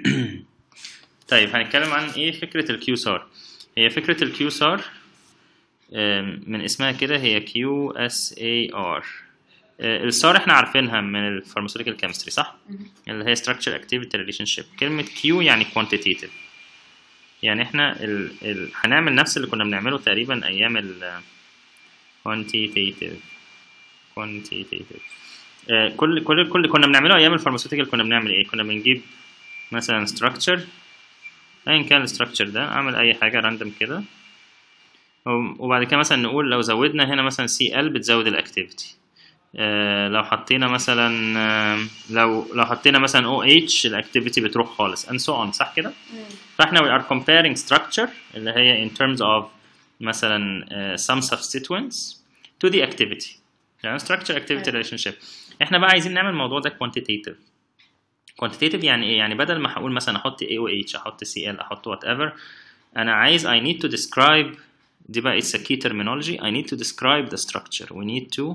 طيب هنتكلم عن ايه فكرة الكيو سار هي فكرة الكيو سار من اسمها كده هي كيو اس اي ار السار احنا عارفينها من الفارماسيوتيكال كيمستري صح اللي هي structure activity relationship كلمة كيو يعني quantitative يعني احنا ال... ال... هنعمل نفس اللي كنا بنعمله تقريبا ايام ال quantitative quantitative آه، كل كل كل كنا بنعمله ايام الفارماسيوتيكال كنا بنعمل ايه كنا بنجيب مثلا structure ايا كان الستراكشر ده اعمل اي حاجه راندوم كده وبعد كده مثلا نقول لو زودنا هنا مثلا سي ال بتزود الاكتيفيتي آه لو حطينا مثلا آه لو لو حطينا مثلا او اتش الاكتيفيتي بتروح خالص and so on صح كده فاحنا we are comparing structure اللي هي in terms of مثلا uh, some substituents to the activity يعني structure activity أيوة. relationship احنا بقى عايزين نعمل الموضوع ده quantitative quantitative يعني ايه يعني بدل ما هقول مثلا احط AOH احط CL احط whatever انا عايز I need to describe دي بقى it's a key terminology I need to describe the structure we need to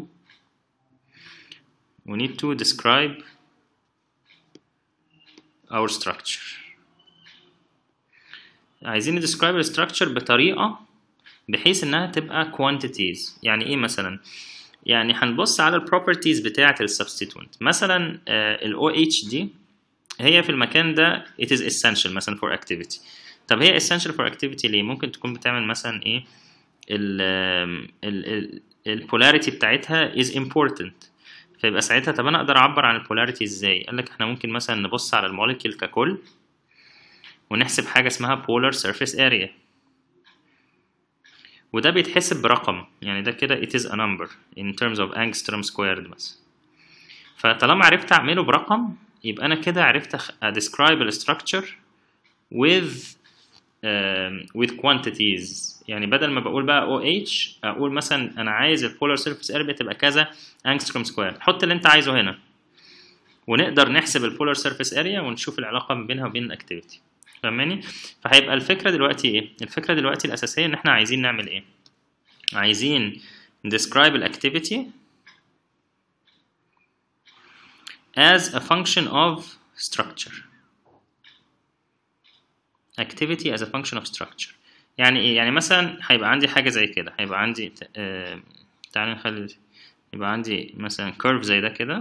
we need to describe our structure عايزين describe الستراكشر بطريقة بحيث انها تبقى quantities يعني ايه مثلا يعني هنبص على البروبرتيز بتاعة السبستيتوينت مثلا ال OH دي هي في المكان ده it is essential مثلا for activity طب هي essential for activity ليه ممكن تكون بتعمل مثلا ايه ال ال ال البولاريتي بتاعتها is important فيبقى ساعتها طب انا اقدر اعبر عن البولاريتي ازاي قال لك احنا ممكن مثلا نبص على الموليكيول ككل ونحسب حاجه اسمها polar surface area وده بيتحسب برقم يعني ده كده it is a number in terms of angstrom squared مثلا فطالما عرفت اعمله برقم يبقى انا كده عرفت أخ- أ describe ال structure with um, with quantities يعني بدل ما بقول بقى OH اقول مثلا انا عايز ال polar surface area تبقى كذا angstrom squared حط اللي انت عايزه هنا ونقدر نحسب ال polar surface area ونشوف العلاقة ما بينها وبين الاكتيفيتي فاهماني فهيبقى الفكرة دلوقتي ايه الفكرة دلوقتي الأساسية ان احنا عايزين نعمل ايه عايزين describe الاكتيفيتي as a function of structure activity as a function of structure يعني ايه يعني مثلا هيبقى عندي حاجة زي كده هيبقى عندي آه تعالى نخلي يبقى عندي مثلا curve زي ده كده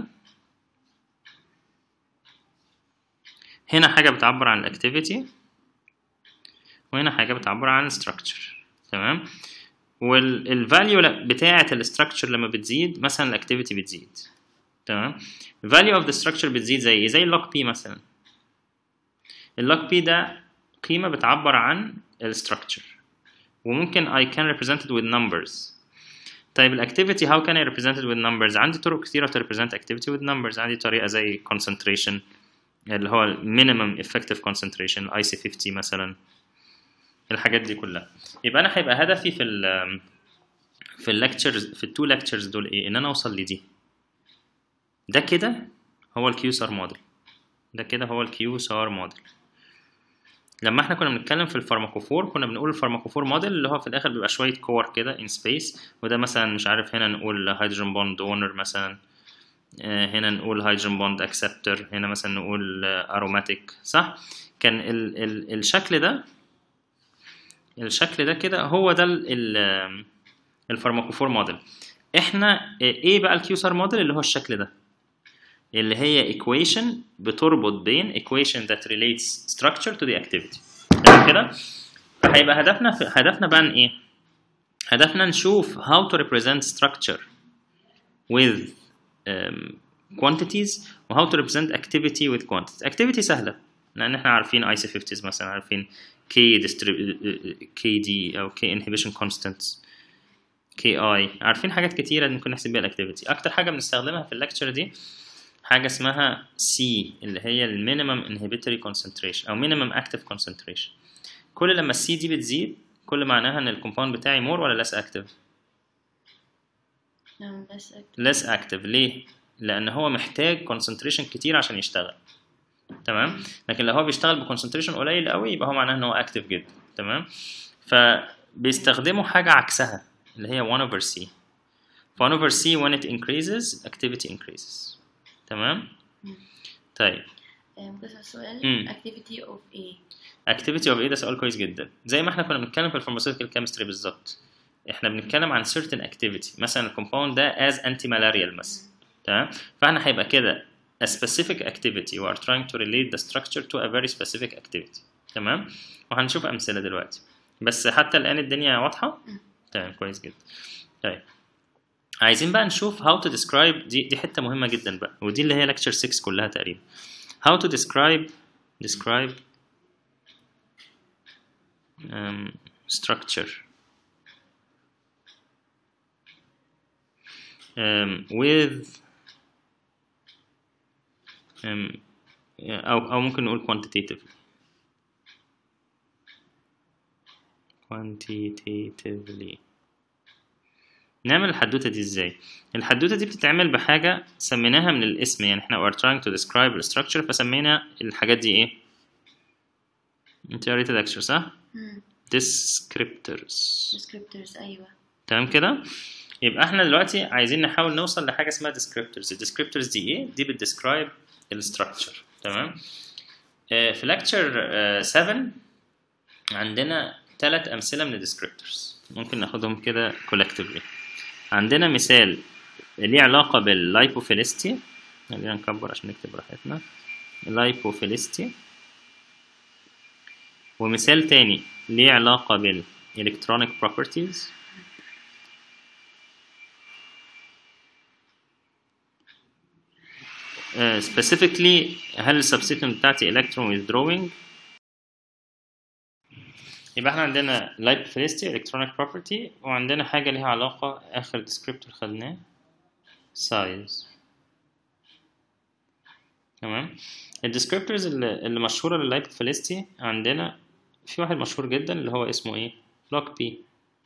هنا حاجة بتعبر عن الاكتيفيتي وهنا حاجة بتعبر عن الستراكشر تمام والفاليو بتاعة الستراكشر لما بتزيد مثلا الاكتيفيتي بتزيد تمام value of the structure بتزيد زي ايه زي اللوك بي مثلا اللوك بي ده قيمة بتعبر عن الستراكشر وممكن I can represent it with numbers طيب الاكتيفيتي how can I represent it with numbers عندي طرق كتيرة to represent activity with numbers عندي طريقة زي concentration اللي هو minimum effective concentration IC50 مثلا الحاجات دي كلها يبقى انا هيبقى هدفي في ال في الليكتشرز في التو ليكتشرز دول ايه ان انا اوصل لدي ده كده هو الكيو سار موديل ده كده هو الكيو سار موديل لما احنا كنا بنتكلم في الفارماكوفور كنا بنقول الفارماكوفور موديل اللي هو في الاخر بيبقى شويه كور كده ان سبيس وده مثلا مش عارف هنا نقول هيدروجين بوند دونر مثلا آه، هنا نقول هيدروجين بوند اكسبتور هنا مثلا نقول اروماتيك صح كان ال ال الشكل ده الشكل ده كده هو ده ال- ال- الفارماكوفور موديل احنا ايه بقى الكيوسار موديل اللي هو الشكل ده اللي هي equation بتربط بين equation that relates structure to the activity تمام كده فهيبقى هدفنا في هدفنا بقى إن ايه هدفنا نشوف how to represent structure with um, quantities و how to represent activity with quantities activity سهلة لأن احنا عارفين IC50s مثلا عارفين K distrib- KD أو K inhibition constants KI عارفين حاجات كتيرة ممكن نحسب بيها الاكتيفيتي أكتر حاجة بنستخدمها في الليكتشر دي حاجة اسمها C اللي هي ال minimum inhibitory concentration أو minimum active concentration كل لما السي دي بتزيد كل معناها إن الكومباوند بتاعي more ولا less active نعم بس أكتر. less active ليه؟ لأن هو محتاج concentration كتير عشان يشتغل تمام لكن لو هو بيشتغل بكونسنتريشن قليل قوي يبقى هو معناه ان هو اكتف جدا تمام فبيستخدموا حاجه عكسها اللي هي 1 over c ف 1 over c when it increases activity increases تمام طيب آه، ممكن اسال مم. سؤال activity of A activity of ايه ده سؤال كويس جدا زي ما احنا كنا بنتكلم في الفارماسيوتيكال كيمستري بالظبط احنا بنتكلم عن certain activity مثلا الكومباوند ده as anti malarial مثلا تمام فاحنا هيبقى كده a specific activity we are trying to relate the structure to a very specific activity تمام وهنشوف امثله دلوقتي بس حتى الان الدنيا واضحه تمام كويس جدا طيب عايزين بقى نشوف how to describe دي دي حته مهمه جدا بقى ودي اللي هي lecture 6 كلها تقريبا how to describe describe um, structure um, with um, أو أو ممكن نقول quantitatively quantitatively نعمل الحدوتة دي ازاي؟ الحدوتة دي بتتعمل بحاجة سميناها من الاسم يعني احنا we're trying to describe the structure فسمينا الحاجات دي ايه؟ انت قريت lecture صح؟ مم. descriptors descriptors ايوه تمام كده يبقى احنا دلوقتي عايزين نحاول نوصل لحاجه اسمها descriptors الديسكريبتورز دي ايه دي بتديسكرايب الستراكشر تمام آه، في lecture 7 عندنا ثلاث امثله من الديسكريبتورز ممكن ناخدهم كده collectively عندنا مثال ليه علاقه باللايبوفيلستي خلينا نكبر عشان نكتب براحتنا اللايبوفيلستي ومثال تاني ليه علاقة بالإلكترونيك properties uh, specifically هل السبستيتوينت بتاعتي electron withdrawing يبقى احنا عندنا lipophilicy electronic property وعندنا حاجة ليها علاقة آخر descriptor خدناه size تمام الديسكريبتورز اللي, اللي مشهورة لللايبوفيلستي عندنا في واحد مشهور جدا اللي هو اسمه ايه لوك بي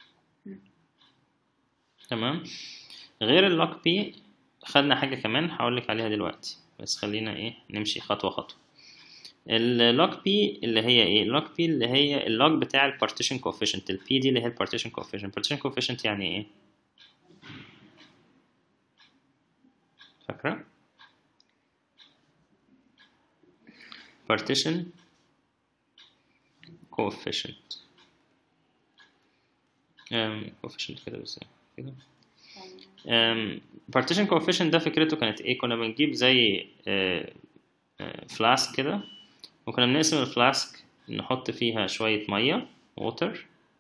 تمام غير اللوك بي خدنا حاجة كمان هقولك عليها دلوقتي بس خلينا ايه نمشي خطوة خطوة اللوك بي اللي هي ايه اللوك بي اللي هي اللوج بتاع البارتيشن كوفيشنت البي دي اللي هي البارتيشن كوفيشنت البارتيشن كوفيشنت يعني ايه فاكرة partition coefficient um, coefficient كده بس كده um, partition coefficient ده فكرته كانت ايه كنا بنجيب زي فلاسك كده وكنا بنقسم الفلاسك نحط فيها شوية مية water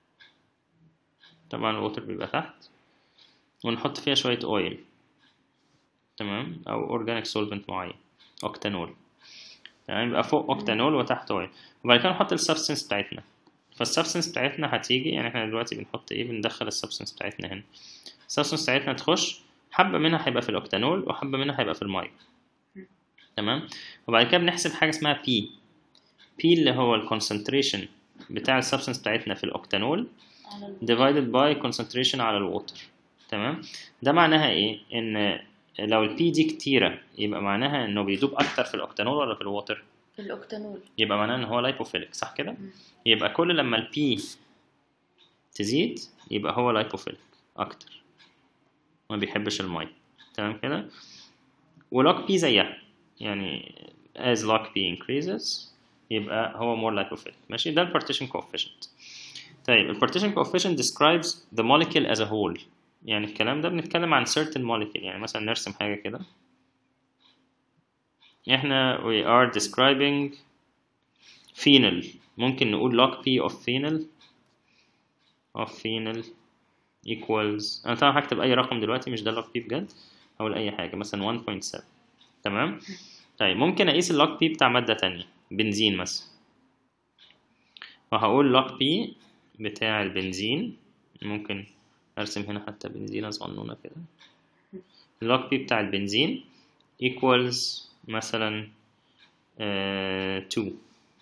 طبعا الووتر بيبقى تحت ونحط فيها شوية oil تمام أو organic solvent معين octanol تمام يبقى فوق اوكتانول وتحت اويل وبعد كده نحط السبستنس بتاعتنا فالسبستنس بتاعتنا هتيجي يعني احنا دلوقتي بنحط ايه بندخل السبستنس بتاعتنا هنا السبستنس بتاعتنا تخش حبة منها هيبقى في الاوكتانول وحبة منها هيبقى في المية تمام وبعد كده بنحسب حاجة اسمها بي بي اللي هو الكونسنتريشن بتاع السبستنس بتاعتنا في الاوكتانول على ال- divided by concentration على الووتر تمام ده معناها ايه ان لو البي دي كتيرة يبقى معناها انه بيدوب اكتر في الاوكتانول ولا في الووتر في الاوكتانول يبقى معناه ان هو لايبوفيليك صح كده مم. يبقى كل لما البي تزيد يبقى هو لايبوفيليك اكتر ما بيحبش الميه تمام كده ولوك بي زيها يعني as log p increases يبقى هو more lipophilic ماشي ده ال partition coefficient طيب ال partition coefficient describes the molecule as a whole يعني الكلام ده بنتكلم عن certain molecule يعني مثلا نرسم حاجة كده احنا we are describing phenyl ممكن نقول log p of phenyl of phenyl equals انا طبعا هكتب اي رقم دلوقتي مش ده log p بجد هقول اي حاجة مثلا 1.7 تمام طيب ممكن اقيس اللوج بي بتاع مادة تانية بنزين مثلا وهقول log p بتاع البنزين ممكن ارسم هنا حتى بنزينة صغنونة كده اللوج بي بتاع البنزين equals مثلا آه 2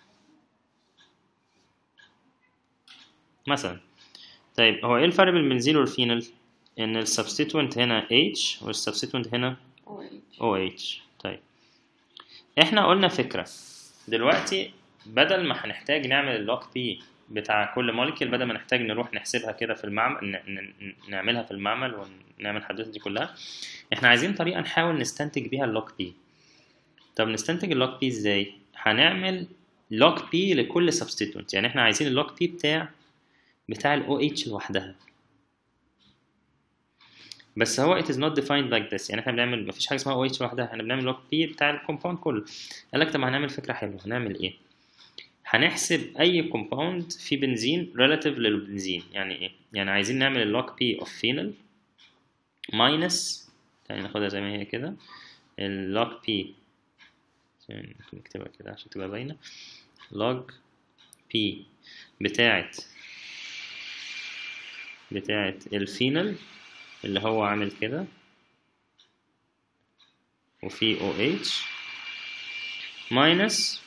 مثلا طيب هو ايه الفرق بين البنزين والفينل ان السبستيتوينت هنا H والسبستيتوينت هنا OH طيب احنا قلنا فكرة دلوقتي بدل ما هنحتاج نعمل اللوك بي بتاع كل موليكيول بدل ما نحتاج نروح نحسبها كده في المعمل ن- ن- نعملها في المعمل ونعمل الحدوثة دي كلها احنا عايزين طريقة نحاول نستنتج بيها اللوك بي طب نستنتج اللوج بي ازاي هنعمل لوج بي لكل سبستيتوينت يعني احنا عايزين اللوج بي بتاع بتاع ال OH لوحدها بس هو it is not defined like this يعني احنا بنعمل مفيش حاجه اسمها OH لوحدها احنا بنعمل لوج بي بتاع الكومباوند كله قال لك طب هنعمل فكره حلوه هنعمل ايه هنحسب اي كومباوند فيه بنزين relative للبنزين يعني ايه يعني عايزين نعمل اللوج بي اوف فينل ماينس يعني ناخدها زي ما هي كده اللوج بي نكتبها كده عشان تبقى باينه log p بتاعت بتاعت الفينل اللي هو عامل كده وفي OH minus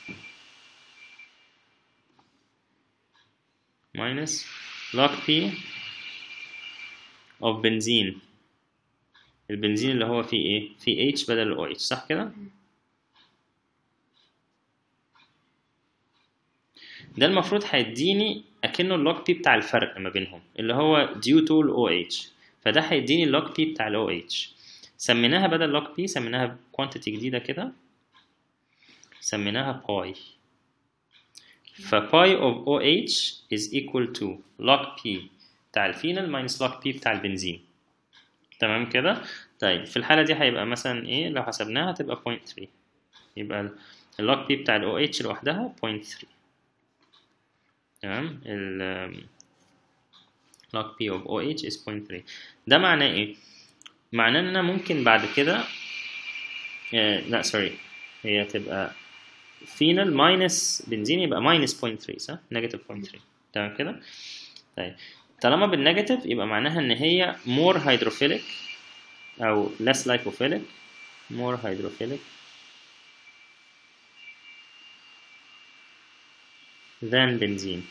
minus log P of بنزين البنزين اللي هو فيه ايه؟ فيه H بدل ال OH صح كده؟ ده المفروض هيديني اكنه اللوج بي بتاع الفرق ما بينهم اللي هو due to ال OH فده هيديني اللوج بي بتاع ال OH سميناها بدل لوج بي سميناها quantity جديدة كده سميناها باي ف باي of OH is equal to log P بتاع الفينل minus log P بتاع البنزين تمام كده طيب في الحالة دي هيبقى مثلا ايه لو حسبناها هتبقى 0.3 يبقى اللوج بي بتاع ال OH لوحدها 0.3 تمام ال log P of OH is 0.3 ده معناه ايه؟ معناه ان انا ممكن بعد كده آه لا سوري هي تبقى فينل ماينس بنزين يبقى ماينس 0.3 صح؟ نيجاتيف 0.3 تمام كده؟ طيب طالما بالنيجاتيف يبقى معناها ان هي more hydrophilic او less lipophilic more hydrophilic than benzene.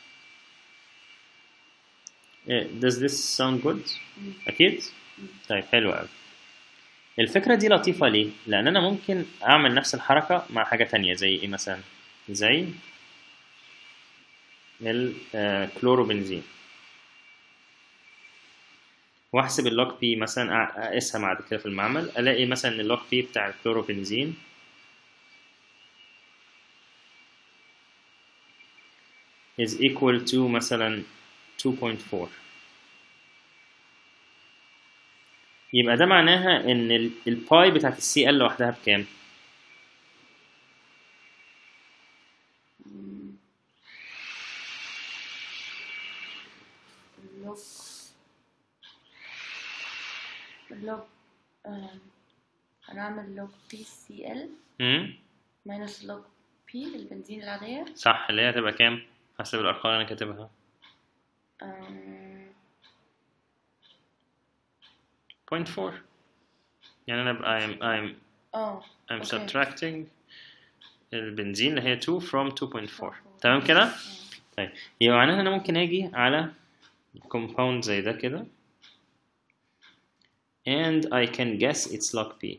Uh, does this sound good؟ أكيد؟ طيب حلو أوي. الفكرة دي لطيفة ليه؟ لأن أنا ممكن أعمل نفس الحركة مع حاجة تانية زي إيه مثلا؟ زي الكلوروبنزين. واحسب اللوج بي مثلا اقيسها بعد كده في المعمل الاقي مثلا ان اللوج بي بتاع الكلوروبنزين is equal to مثلا 2.4 يبقى ده معناها ان الباي بتاعت السي ال لوحدها بكام؟ اللوج اللوج هنعمل لوج بي سي ال امم ماينس لوج بي البنزين العادية صح اللي هي هتبقى كام؟ حسب الارقام اللي انا كاتبها أم، 0.4 يعني انا بقى I'm I'm اه I'm أوكي. subtracting البنزين اللي هي 2 from 2.4 تمام كده؟ طيب يبقى معناها ان انا ممكن اجي على compound زي ده كده and I can guess its log P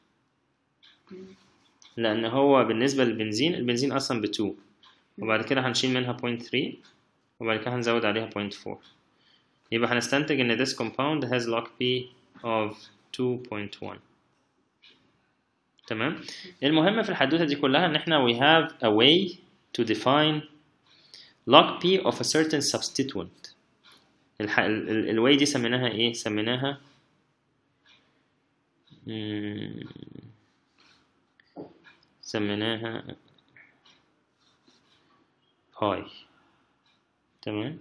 لأن هو بالنسبة للبنزين البنزين أصلا ب 2 وبعد كده هنشيل منها 0.3 وبعد كده هنزود عليها 0.4 يبقى هنستنتج إن this compound has log P of 2.1 تمام المهم في الحدوتة دي كلها إن إحنا we have a way to define log P of a certain substituent الح... ال... ال... الواي دي سميناها ايه سميناها مم، سميناها باي تمام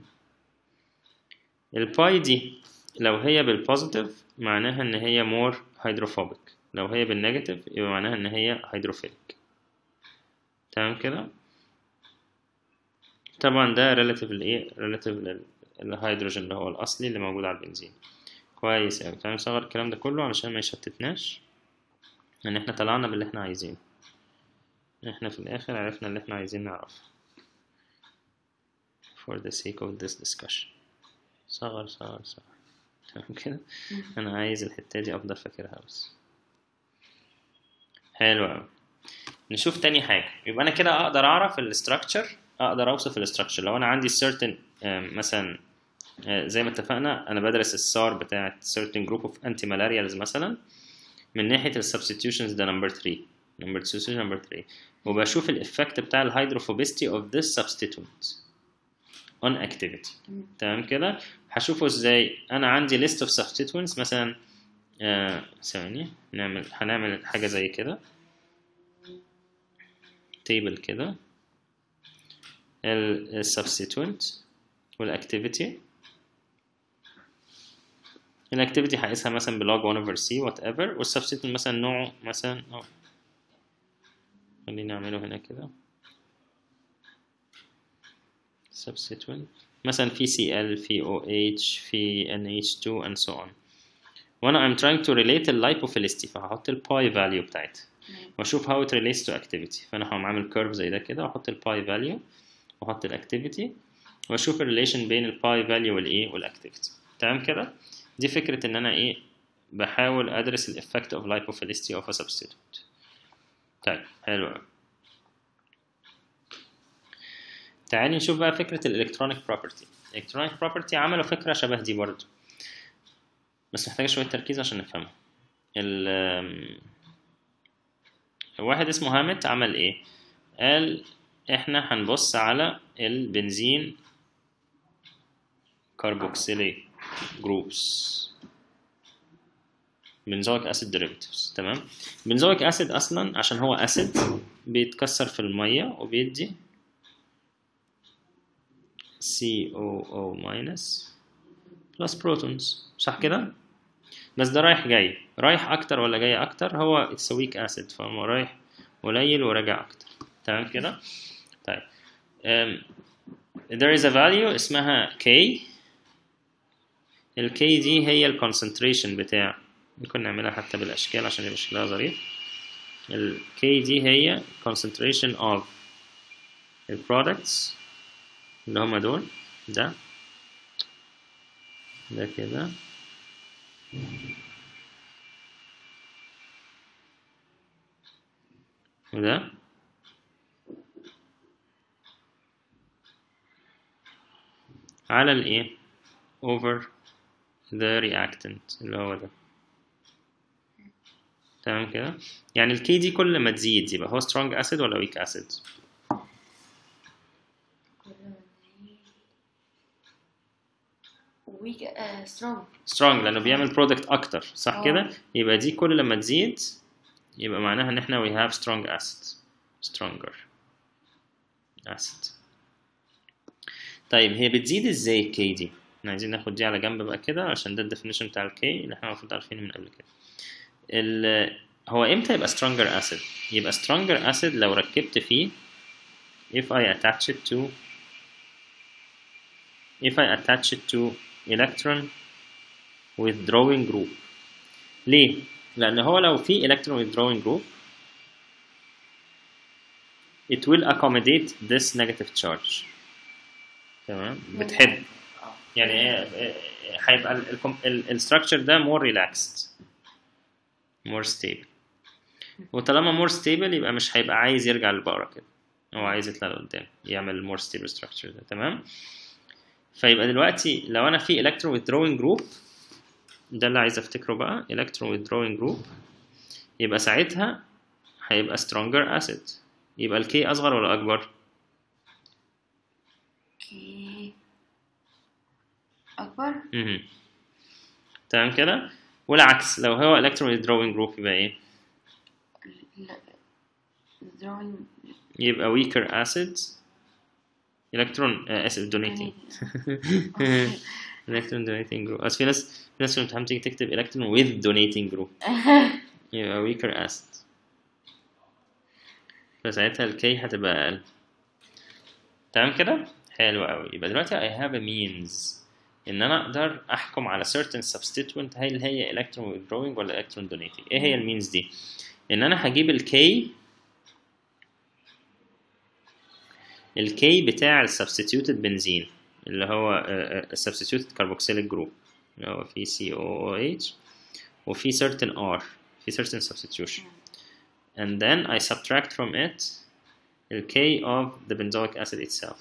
الباي دي لو هي بالبوزيتيف معناها ان هي more hydrophobic لو هي بالنيجاتيف يبقى معناها ان هي hydrophilic تمام كده طبعا ده relative لايه relative لل- للهيدروجين اللي هو الاصلي اللي موجود على البنزين كويس اوي تعالى نصغر الكلام ده كله علشان ما يشتتناش ان احنا طلعنا باللي احنا عايزينه احنا في الاخر عرفنا اللي احنا عايزين نعرفه for the sake of this discussion صغر صغر صغر تمام كده انا عايز الحتة دي افضل فاكرها بس حلو اوي نشوف تاني حاجة يبقى انا كده اقدر اعرف الاستراكشر اقدر اوصف الاستراكشر لو انا عندي certain آم، مثلا آه، زي ما اتفقنا انا بدرس السار بتاعت certain group of antimalarials مثلا من ناحية ال substitutions ده number 3 number 2 solution number 3 وبشوف الإفكت بتاع الهيدروفوبيستي of this substituent on activity تمام. تمام كده هشوفه ازاي انا عندي list of substituents مثلا آه، ثواني نعمل هنعمل حاجة زي كده table كده ال ال substituent والاكتيفيتي الاكتيفيتي هقيسها مثلا بلوج 1 over c whatever والسبستيتوينت مثلا نوعه مثلا أو خليني نعمله هنا كده substituent مثلا في Cl في OH في NH2 and so on وانا I'm trying to relate اللايبوفيلستي فهحط الباي value بتاعتها تمام. واشوف how it relates to activity فانا هقوم عامل curve زي ده كده واحط الباي value واحط الاكتيفيتي واشوف الريليشن بين الباي value والايه والاكتيفيتي تمام كده دي فكرة ان انا ايه بحاول ادرس الافكت of lipophilicity of a substituent طيب حلو أوي. تعالي نشوف بقى فكرة الالكترونيك بروبرتي الالكترونيك بروبرتي عملوا فكرة شبه دي برضو بس محتاجة شوية تركيز عشان نفهمها ال آم، واحد اسمه هامت عمل ايه قال احنا هنبص على البنزين كاربوكسيليت جروبس بنزويك اسيد ديريفاتيفز تمام بنزويك اسيد اصلا عشان هو اسيد بيتكسر في الميه وبيدي COO minus plus protons صح كده بس ده رايح جاي رايح اكتر ولا جاي اكتر هو it's a weak acid فهو رايح قليل وراجع اكتر تمام كده طيب um, there is a value اسمها K ال K دي هي ال concentration بتاع ممكن نعملها حتى بالاشكال عشان يبقى شكلها ظريف ال K دي هي concentration of ال products اللي هما دول ده ده كده وده على الايه over the reactant اللي هو ده تمام كده يعني الكي دي كل ما تزيد يبقى هو strong acid ولا weak acid ويك سترونج strong لانه بيعمل برودكت اكتر صح اه. كده يبقى دي كل لما تزيد يبقى معناها ان احنا we have strong acid stronger acid طيب هي بتزيد ازاي الكي دي احنا عايزين ناخد دي على جنب بقى كده عشان ده الديفينيشن بتاع الكي اللي احنا المفروض عارفينه من قبل كده ال هو امتى يبقى stronger acid يبقى stronger acid لو ركبت فيه if I attach it to if I attach it to electron withdrawing group ليه؟ لأن هو لو في electron withdrawing group it will accommodate this negative charge تمام بتحب يعني هي- هيبقى ال- ال- ال- الستراكشر ده more relaxed more stable وطالما more stable يبقى مش هيبقى عايز يرجع للبقرة كده هو عايز يطلع لقدام يعمل more stable structure ده تمام فيبقى دلوقتي لو انا في electron withdrawing group ده اللي عايز افتكره بقى electron withdrawing group يبقى ساعتها هيبقى stronger acid يبقى الكي اصغر ولا اكبر اوكي اكبر مهم. تمام كده والعكس لو هو electron withdrawing group يبقى ايه لا drawing يبقى weaker acid electron آه، اسف donating electron donating group اصل في ناس في ناس في الامتحان تيجي تكتب electron with donating group يبقى weaker acid فساعتها الكي هتبقى أقل تمام كده؟ حلو أوي يبقى دلوقتي I have a means إن أنا أقدر أحكم على certain substituent هل هي electron withdrawing ولا electron donating إيه هي المينز دي؟ إن أنا هجيب الكي الكي بتاع السبستيتيوتد بنزين اللي هو السبستيتيوتد كاربوكسيليك جروب اللي هو فيه COOH وفي certain R في certain substitution and then I subtract from it the K of the benzoic acid itself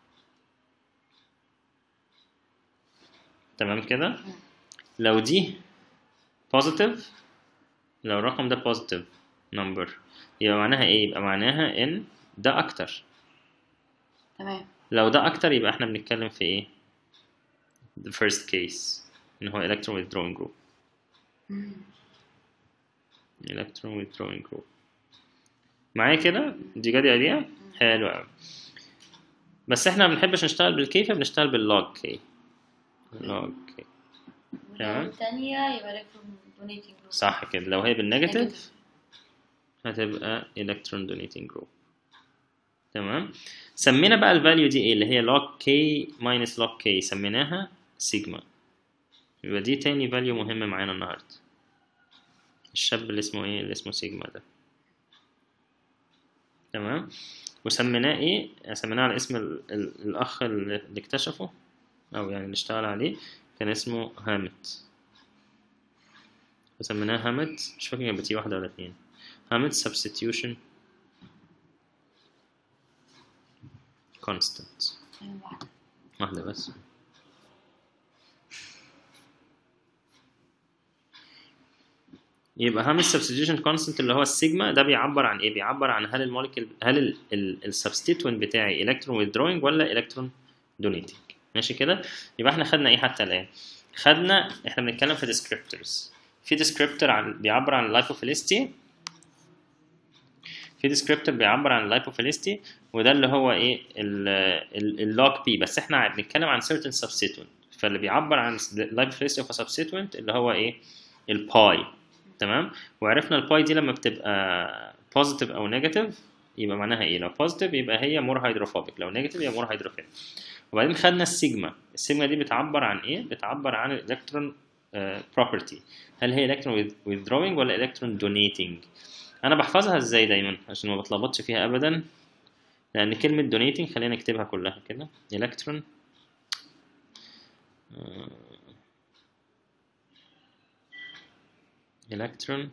تمام كده لو دي positive لو الرقم ده positive number يبقى معناها ايه يبقى معناها ان ده اكتر تمام لو ده اكتر يبقى احنا بنتكلم في ايه the first case ان هو electron withdrawing group مم. electron withdrawing group معايا كده دي جدي عليها حلو قوي بس احنا ما بنحبش نشتغل بالكي فبنشتغل باللوج كي لوج كي تمام. ولو التانية يبقى الكترون دونيتنج جروب صح كده لو هي بالنيجاتيف هتبقى electron donating group تمام سمينا بقى الفاليو دي ايه اللي هي log k minus log k سميناها سيجما يبقى دي تاني فاليو مهمة معانا النهاردة الشاب اللي اسمه ايه اللي اسمه سيجما ده تمام وسميناه ايه سميناه على اسم ال ال الاخ اللي اللي اكتشفه او يعني اللي اشتغل عليه كان اسمه هامت وسميناه هامت مش فاكر كانت بتيجي واحدة ولا اتنين هامت substitution constant تمام واحدة واحدة بس يبقى هامش substitution constant اللي هو السيجما ده بيعبر عن ايه؟ بيعبر عن هل الموليكيول هل السبستيتوينت بتاعي الكترون withdrawing ولا الكترون donating ماشي كده؟ يبقى احنا خدنا ايه حتى الان؟ خدنا احنا بنتكلم في descriptors في descriptor عن بيعبر عن اللايبوفيليستي في descriptor بيعبر عن اللايبوفيليستي وده اللي هو ايه اللوج بي بس احنا بنتكلم عن certain substituent فاللي بيعبر عن اللايبوفيليستي of a substituent اللي هو ايه الباي تمام وعرفنا الباي دي لما بتبقى positive او negative يبقى معناها ايه لو positive يبقى هي more hydrophobic لو negative يبقى more hydrophilic وبعدين خدنا السيجما السيجما دي بتعبر عن ايه بتعبر عن الالكترون property هل هي الكترون withdrawing ولا الكترون donating انا بحفظها ازاي دايما عشان ما بتلخبطش فيها ابدا لان كلمه donating خلينا نكتبها كلها كده الكترون electron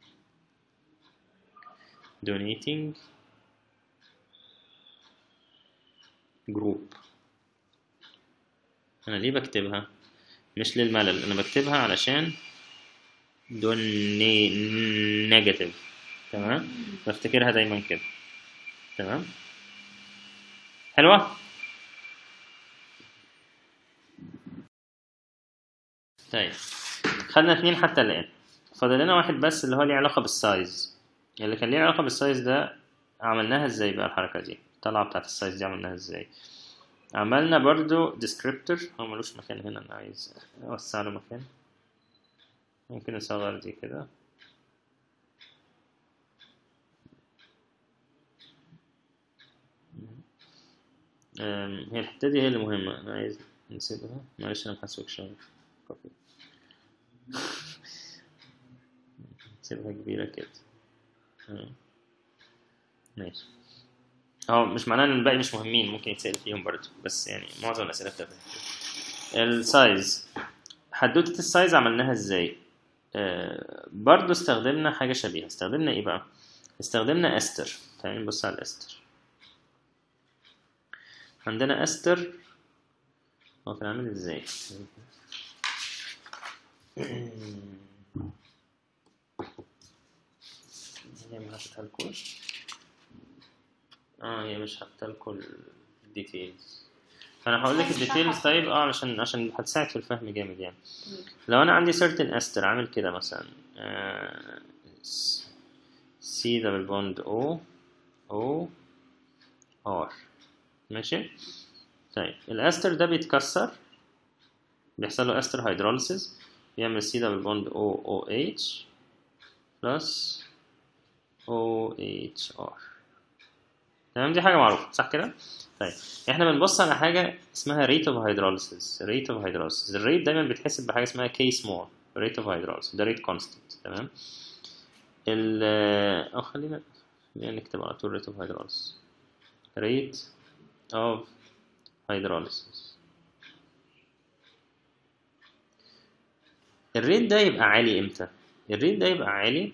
donating group انا ليه بكتبها مش للملل انا بكتبها علشان دوني نيجاتيف تمام بفتكرها دايما كده تمام حلوة طيب خدنا اتنين حتى الآن فاضل لنا واحد بس اللي هو ليه علاقة بالسايز اللي كان ليه علاقة بالسايز ده عملناها ازاي بقى الحركة دي الطلعة بتاعت السايز دي عملناها ازاي عملنا برضو descriptor هو ملوش مكان هنا انا عايز اوسع له مكان ممكن نصغر دي كده أم، هي الحتة دي هي اللي مهمة أنا عايز نسيبها معلش أنا محسوك شوية كوبي نسيبها كبيرة كده تمام. ماشي هو مش معناه ان الباقي مش مهمين ممكن يتسأل فيهم برضه بس يعني معظم الأسئلة بتاعتها كده. السايز حدوتة السايز عملناها ازاي آه برضه استخدمنا حاجة شبيهة استخدمنا ايه بقى استخدمنا استر تعالى نبص على الاستر عندنا استر هو كان عامل ازاي هي ما حطيتها لكم اه هي مش حاطه لكم الديتيلز فانا هقول لك الديتيلز طيب اه عشان عشان هتساعد في الفهم جامد يعني لو انا عندي certain استر عامل كده مثلا آه سي دبل بوند او او ار ماشي طيب الاستر ده بيتكسر بيحصل له استر هيدروليسيس بيعمل سي دبل بوند او او اتش بلس او اتش ار تمام دي حاجه معروفه صح كده طيب احنا بنبص على حاجه اسمها rate of hydrolysis rate of hydrolysis الريت دايما بيتحسب بحاجه اسمها k small rate of hydrolysis ده rate constant تمام ال اه خلينا خلينا نكتب على طول rate of hydrolysis rate of hydrolysis الريت ده يبقى عالي امتى الريت ده يبقى عالي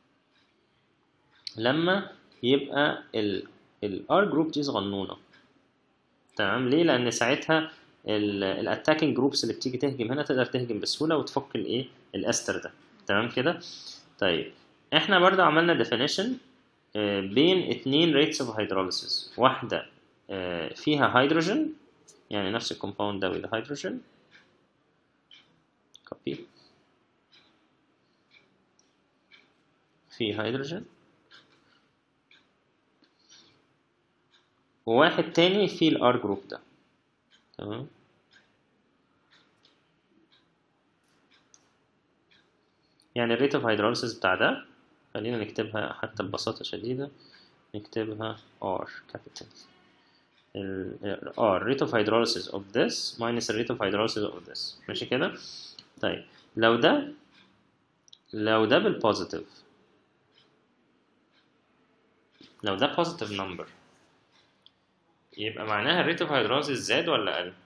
لما يبقى ال ال R جروب دي صغنونة تمام ليه لأن ساعتها الاتاكينج جروبس اللي بتيجي تهجم هنا تقدر تهجم بسهولة وتفك الايه الاستر ده تمام كده طيب احنا برضه عملنا definition آه، بين اتنين rates of hydrolysis واحدة آه، فيها هيدروجين يعني نفس الكومباوند ده with هيدروجين copy في هيدروجين وواحد تاني فيه الار جروب ده تمام يعني الريت اوف هيدروليسيس بتاع ده خلينا نكتبها حتى ببساطة شديدة نكتبها R capital ال R rate of hydrolysis of this minus the rate of hydrolysis of this ماشي كده طيب لو ده لو ده بالبوزيتيف لو ده positive number يبقى معناها الريت اوف هيدروليسيس زاد ولا قل؟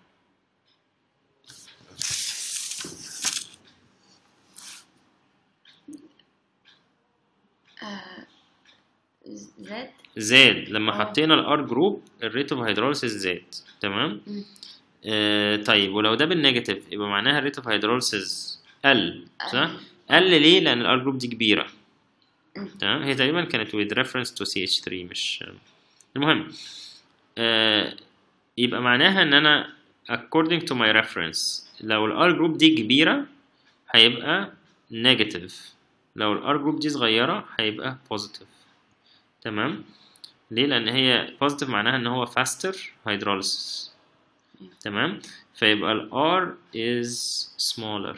آه، زاد زاد لما آه. حطينا الار جروب الريت اوف هيدروليسيس زاد تمام مم. آه طيب ولو ده بالنيجاتيف يبقى معناها الريت اوف هيدروليسيس قل صح قل. قل ليه لان الار جروب دي كبيره مم. تمام هي تقريبا كانت with reference to CH3 مش المهم آه يبقى معناها ان انا according to my reference لو الار جروب دي كبيره هيبقى negative لو الار جروب دي صغيره هيبقى positive تمام ليه لان هي positive معناها ان هو faster hydrolysis تمام فيبقى ال R is smaller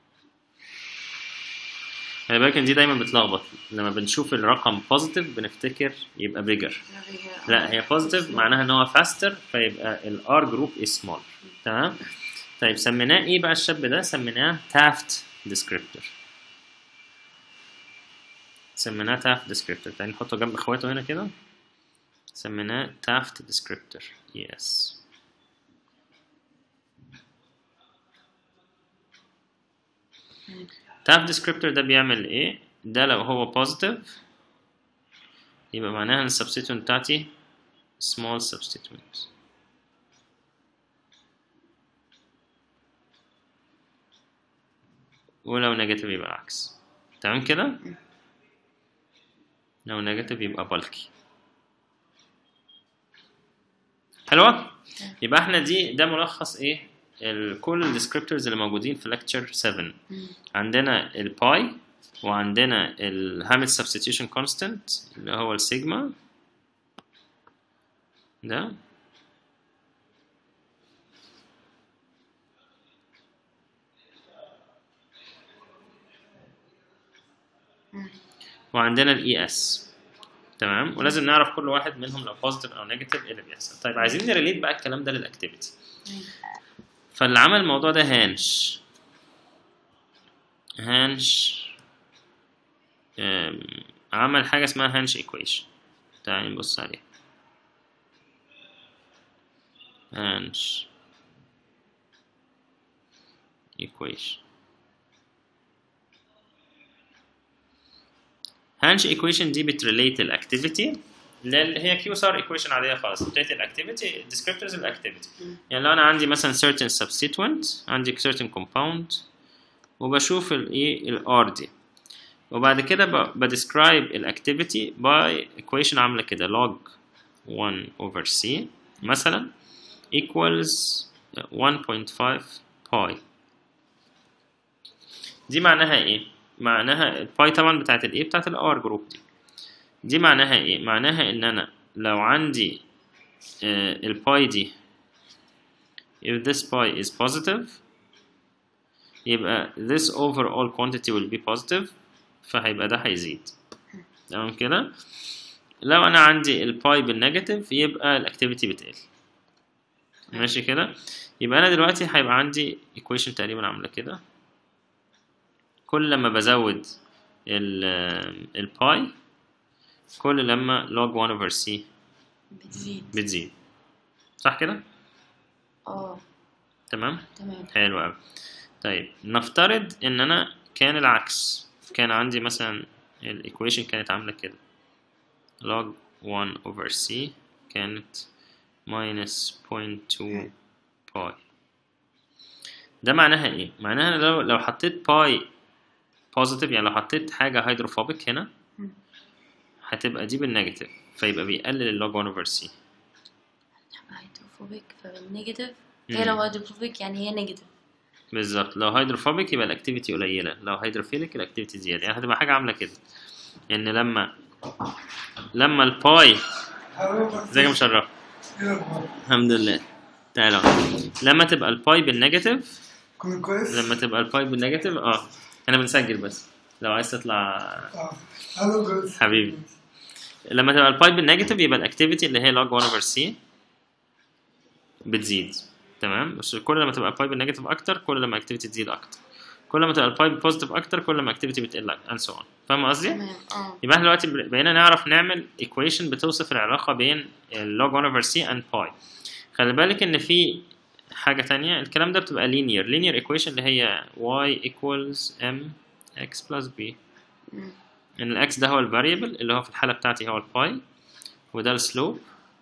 خلي بالك ان دي دايما بتلخبط لما بنشوف الرقم positive بنفتكر يبقى bigger لا هي positive معناها ان هو faster فيبقى ال R group is smaller تمام طيب سميناه ايه بقى الشاب ده سميناه Taft descriptor سميناه Taft descriptor تعالى نحطه جنب اخواته هنا كده سميناه Taft descriptor yes Taft descriptor ده بيعمل ايه ده لو هو positive يبقى معناها ان السبستيتوينت بتاعتي small substituent ولو نيجاتيف يبقى العكس تمام كده لو نيجاتيف يبقى bulky حلوة يبقى احنا دي ده ملخص ايه ال- كل الديسكريبتورز اللي موجودين في lecture 7 عندنا الباي وعندنا الهامت سبستيتيوشن كونستانت اللي هو السيجما ده وعندنا الاي اس تمام ولازم نعرف كل واحد منهم لو بوزيتيف او نيجاتيف ايه اللي بيحصل طيب عايزين نريليت بقى الكلام ده للاكتيفيتي فاللي عمل الموضوع ده هانش هانش أم، عمل حاجة اسمها هانش ايكويشن تعالي نبص عليها هانش equation هانش equation دي بتريليت الاكتيفيتي اللي هي كيو سار equation عادية خالص بتريليت الاكتيفيتي descriptors الاكتيفيتي يعني لو انا عندي مثلا certain substituent عندي certain compound وبشوف الايه الار دي وبعد كده ب- بديسكرايب الاكتيفيتي باي equation عاملة كده log 1 over c مثلا equals 1.5 pi دي معناها ايه معناها الباي طبعا بتاعت الايه بتاعت الار جروب دي دي معناها ايه معناها ان انا لو عندي آه، الباي دي if this pi is positive يبقى this overall quantity will be positive فهيبقى ده هيزيد تمام كده لو انا عندي الباي بالنيجاتيف يبقى الاكتيفيتي بتقل ماشي كده يبقى انا دلوقتي هيبقى عندي equation تقريبا عامله كده كل لما بزود ال الباي كل لما log 1 over c بتزيد بتزيد صح كده اه تمام تمام حلو قوي طيب نفترض ان انا كان العكس كان عندي مثلا الايكويشن كانت عامله كده log 1 over c كانت minus 0.2 باي ده معناها ايه معناها أنا لو لو حطيت باي بوزيتيف يعني لو حطيت حاجه هيدروفوبيك هنا هتبقى دي بالنيجاتيف فيبقى بيقلل اللوج 1 اوفر سي هيدروفوبيك فبالنيجاتيف هي لو هيدروفوبيك يعني هي نيجاتيف بالظبط لو هيدروفوبيك يبقى الاكتيفيتي قليله لو هيدروفيليك الاكتيفيتي زياده يعني هتبقى حاجه عامله كده ان لما لما الباي ازيك يا مشرف الحمد لله تعالى لما تبقى الباي بالنيجاتيف كنت كويس؟ لما تبقى الباي بالنيجاتيف اه انا بنسجل بس لو عايز تطلع اه هلو جوز حبيبي لما تبقى الباي بالنيجاتيف يبقى الاكتيفيتي اللي هي log 1 over c بتزيد تمام بس كل لما تبقى الباي بالنيجاتيف اكتر كل لما الاكتيفيتي تزيد اكتر كل ما تبقى الباي بالبوزيتيف اكتر كل ما الاكتيفيتي بتقل and so on فاهم قصدي؟ تمام اه يبقى احنا دلوقتي بقينا نعرف نعمل equation بتوصف العلاقة بين ال log 1 over c and pi خلي بالك ان في حاجة تانية الكلام ده بتبقى linear linear equation اللي هي y equals m x plus b مم. ان الاكس ده هو الفاريبل اللي هو في الحالة بتاعتي هو الباي وده السلوب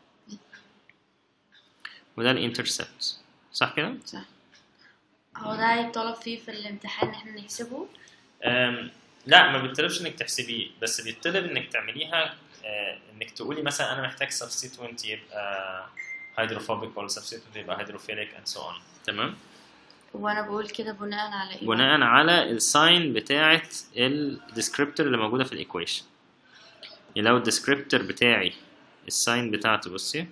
وده الانترسبت صح كده؟ صح هو ده هيتطلب فيه في الامتحان ان احنا نحسبه أم، لا ما بيطلبش انك تحسبيه بس بيطلب انك تعمليها آه، انك تقولي مثلا انا محتاج سبستيتوينت يبقى هيدروفوبيك ولا سبستيتوينت يبقى هيدروفيليك اند سو اون تمام وانا بقول كده بناء على ايه بقى؟ بناء على الساين بتاعه الديسكريبتور اللي موجوده في الايكويشن يعني لو الديسكريبتور بتاعي الساين بتاعته بصي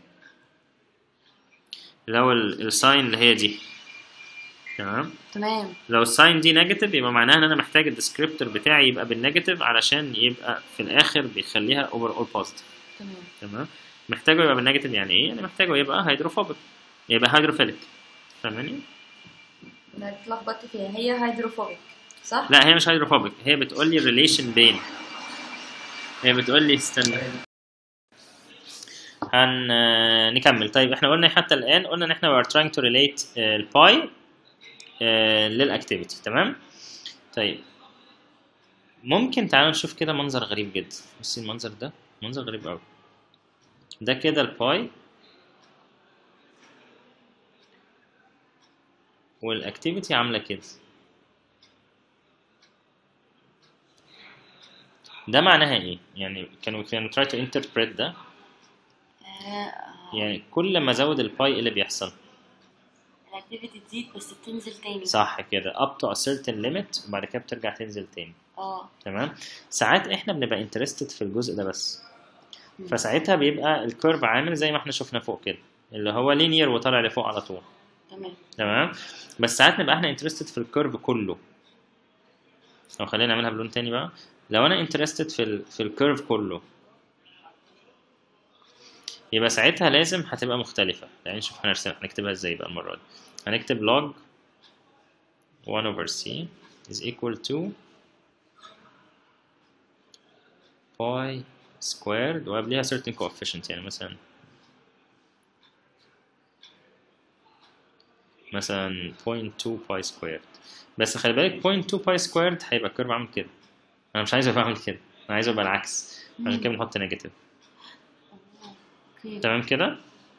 لو ال- الساين اللي هي دي تمام تمام لو الساين دي نيجاتيف يبقى معناها ان انا محتاج الديسكريبتور بتاعي يبقى بالنيجاتيف علشان يبقى في الاخر بيخليها اوفر اول بوزيتيف تمام تمام محتاجه يبقى بالنيجاتيف يعني ايه؟ يعني محتاجه يبقى هيدروفوبيك يبقى هيدروفيليك فاهماني؟ انا اتلخبطت فيها هي هيدروفوبيك صح؟ لا هي مش هيدروفوبيك هي بتقول لي الريليشن بين هي بتقول لي استنى هن آه، نكمل طيب احنا قلنا حتى الان قلنا ان احنا we are trying to relate آه، الباي آه، للاكتيفيتي تمام طيب ممكن تعالوا نشوف كده منظر غريب جدا بصي المنظر ده منظر غريب قوي ده كده الباي والاكتيفيتي عامله كده ده معناها ايه يعني كانوا كانوا try to interpret ده آه، يعني كل ما ازود الباي إيه اللي بيحصل الاكتيفيتي تزيد بس بتنزل تاني صح كده up to a certain limit وبعد كده بترجع تنزل تاني اه تمام ساعات احنا بنبقى interested في الجزء ده بس مم. فساعتها بيبقى الكيرف عامل زي ما احنا شفنا فوق كده اللي هو linear وطالع لفوق على طول تمام تمام بس ساعات نبقى احنا interested في الكيرف كله او خلينا نعملها بلون تاني بقى لو انا interested في ال في الكيرف كله يبقى ساعتها لازم هتبقى مختلفة يعني نشوف هنرسم هنكتبها ازاي بقى المرة دي هنكتب log 1 over c is equal to pi squared وقبلها certain coefficient يعني مثلا مثلا 0.2 باي سكويرد بس خلي بالك 0.2 باي سكويرد هيبقى الكيرف عامل كده انا مش عايزه يبقى عامل كده انا عايزه يبقى العكس عشان كده بنحط نيجاتيف اوكي تمام كده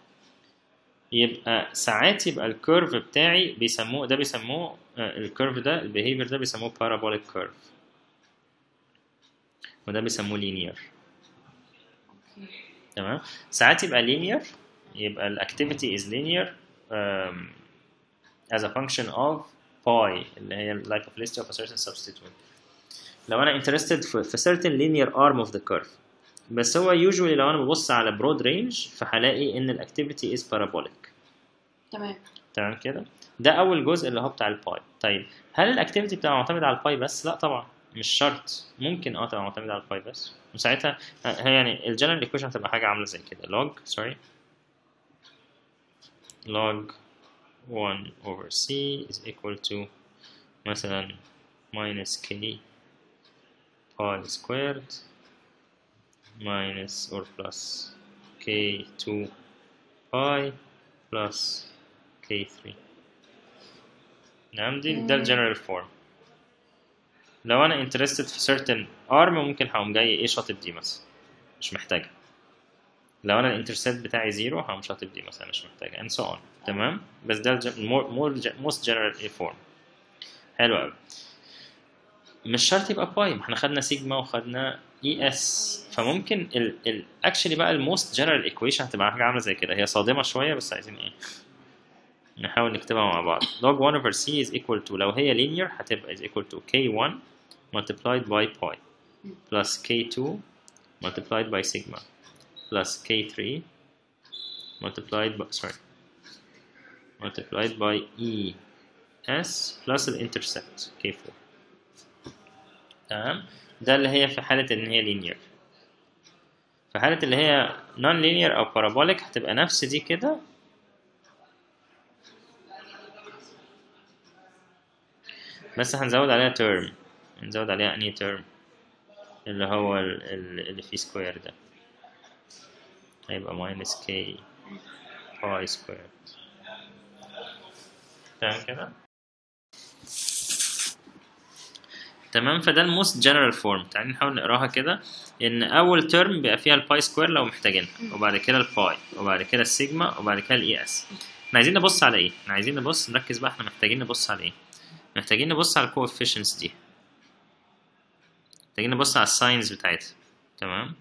يبقى ساعات يبقى الكيرف بتاعي بيسموه ده بيسموه آه، الكيرف ده البيهيفير ده بيسموه بارابوليك كيرف وده بيسموه لينير اوكي تمام ساعات يبقى linear يبقى ال activity is linear um, as a function of pi اللي هي ال likability of a certain substituent لو انا interested في, في certain linear arm of the curve بس هو usually لو انا ببص على broad range فهلاقي ان ال activity is parabolic تمام تمام كده ده اول جزء اللي هو بتاع الباي طيب هل الاكتيفيتي بتبقى معتمده على الباي بس لا طبعا مش شرط ممكن اه تبقى معتمده على الباي بس وساعتها هي يعني الجنرال ايكويشن هتبقى حاجه عامله زي كده log sorry log 1 over c is equal to مثلا minus k pi squared minus or plus k2 pi plus k3 نعم دي ده الجنرال فورم لو انا interested في certain arm ممكن هقوم جاي ايه شاطب دي مثلا مش محتاجها لو انا الانترسبت بتاعي زيرو هقوم شاطب دي مثلا مش محتاجها and so on تمام بس ده الج- more, more, most general ايه form حلو قوي مش شرط يبقى باي ما احنا خدنا سيجما وخدنا اي اس فممكن ال ال actually بقى الموست جنرال ايكويشن هتبقى حاجه عامله زي كده هي صادمه شويه بس عايزين ايه نحاول نكتبها مع بعض log 1 over c is equal to لو هي linear هتبقى is equal to k1 multiplied by pi plus k2 multiplied by sigma plus k3 multiplied by sorry multiplied by e s plus الانترسبت k4 تمام ده اللي هي في حالة إن هي linear في حالة اللي هي non linear أو parabolic هتبقى نفس دي كده بس هنزود عليها term هنزود عليها أنهي term اللي هو ال- ال- اللي فيه square ده هيبقى minus k pi squared تمام كده تمام فده الموست جنرال فورم تعالي نحاول نقراها كده ان اول ترم بيبقى فيها الباي سكوير لو محتاجينها وبعد كده الباي وبعد كده السيجما وبعد كده الاي اس احنا عايزين نبص على ايه احنا عايزين نبص نركز بقى احنا محتاجين نبص على ايه محتاجين نبص على الكوفيشنتس دي محتاجين نبص على الساينز بتاعتها تمام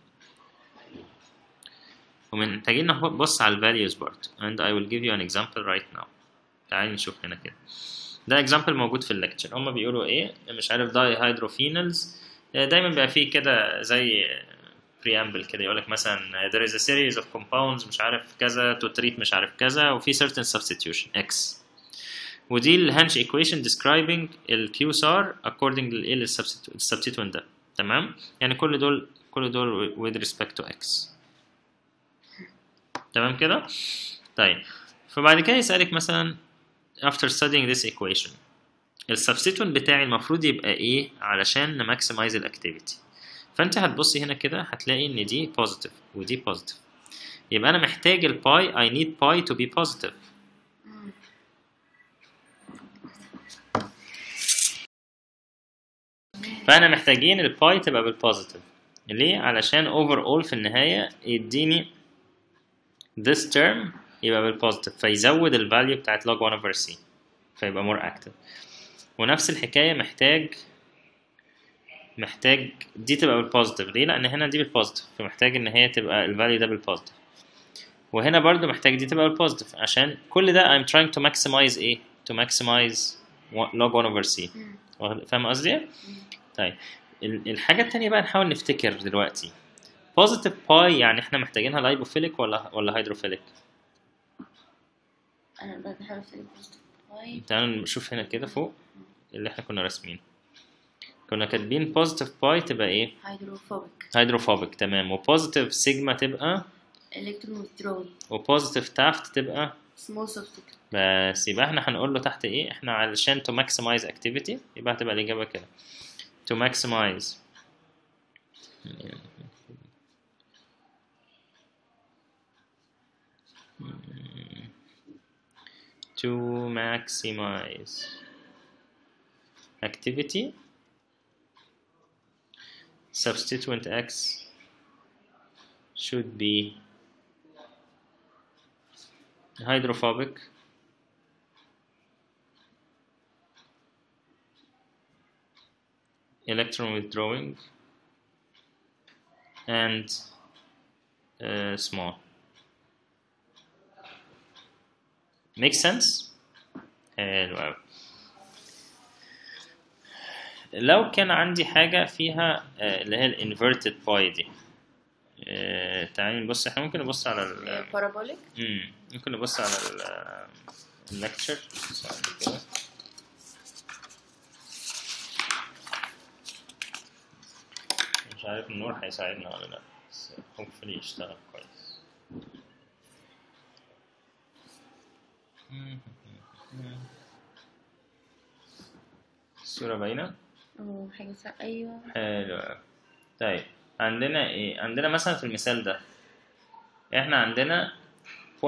ومحتاجين نبص على الفاليوز برضه and I will give you an example right now تعالي نشوف هنا كده ده example موجود في الليكتشر هما بيقولوا ايه مش عارف داي هيدروفينلز دايما بيبقى فيه كده زي preamble كده يقولك مثلا there is a series of compounds مش عارف كذا to treat مش عارف كذا وفي certain substitution x ودي الهانش equation describing ال QSAR according للايه للسبستيتوينت ده تمام يعني كل دول كل دول with respect to x تمام كده طيب فبعد كده يسألك مثلا after studying this equation السبستيتوينت بتاعي المفروض يبقى ايه علشان نماكسمايز الاكتيفيتي فانت هتبصي هنا كده هتلاقي ان دي بوزيتيف ودي بوزيتيف يبقى انا محتاج الباي I need pi to be positive فانا محتاجين الباي تبقى بالبوزيتيف ليه علشان overall في النهاية يديني this term يبقى بالبوزيتيف فيزود الفاليو بتاعت log 1 over c فيبقى more active ونفس الحكاية محتاج محتاج دي تبقى بالبوزيتيف ليه لأن هنا دي بالبوزيتيف فمحتاج إن هي تبقى الفاليو ده بالبوزيتيف وهنا برضو محتاج دي تبقى بالبوزيتيف عشان كل ده I'm trying to maximize ايه to maximize log 1 over c واخد- فاهم قصدي؟ طيب ال- الحاجة التانية بقى نحاول نفتكر دلوقتي positive باي يعني احنا محتاجينها لايبوفيليك ولا ولا هيدروفيليك؟ انا بدأت احاول افتكر بوزيتيف باي تعالوا نشوف هنا كده فوق اللي احنا كنا راسمين كنا كاتبين positive باي تبقى ايه؟ هيدروفوبيك هيدروفوبيك تمام وبوزيتيف سيجما تبقى الكترون withdrawal وبوزيتيف تافت تبقى small substitute بس يبقى احنا هنقول له تحت ايه احنا علشان to maximize activity يبقى هتبقى الإجابة كده to maximize to maximize activity substituent x should be hydrophobic electron withdrawing and uh, small make sense حلو أوي لو كان عندي حاجة فيها آه، اللي هي الانفيرتد باي دي آه، تعالي نبص احنا ممكن نبص على ال بارابوليك مم. ممكن نبص على اللكتشر كده مش عارف النور هيساعدنا ولا لا بس hopefully يشتغل كويس الصورة باينة؟ او حاجه سا... ايوه حلو أوي. طيب عندنا ايه عندنا مثلا في المثال ده احنا عندنا 0.802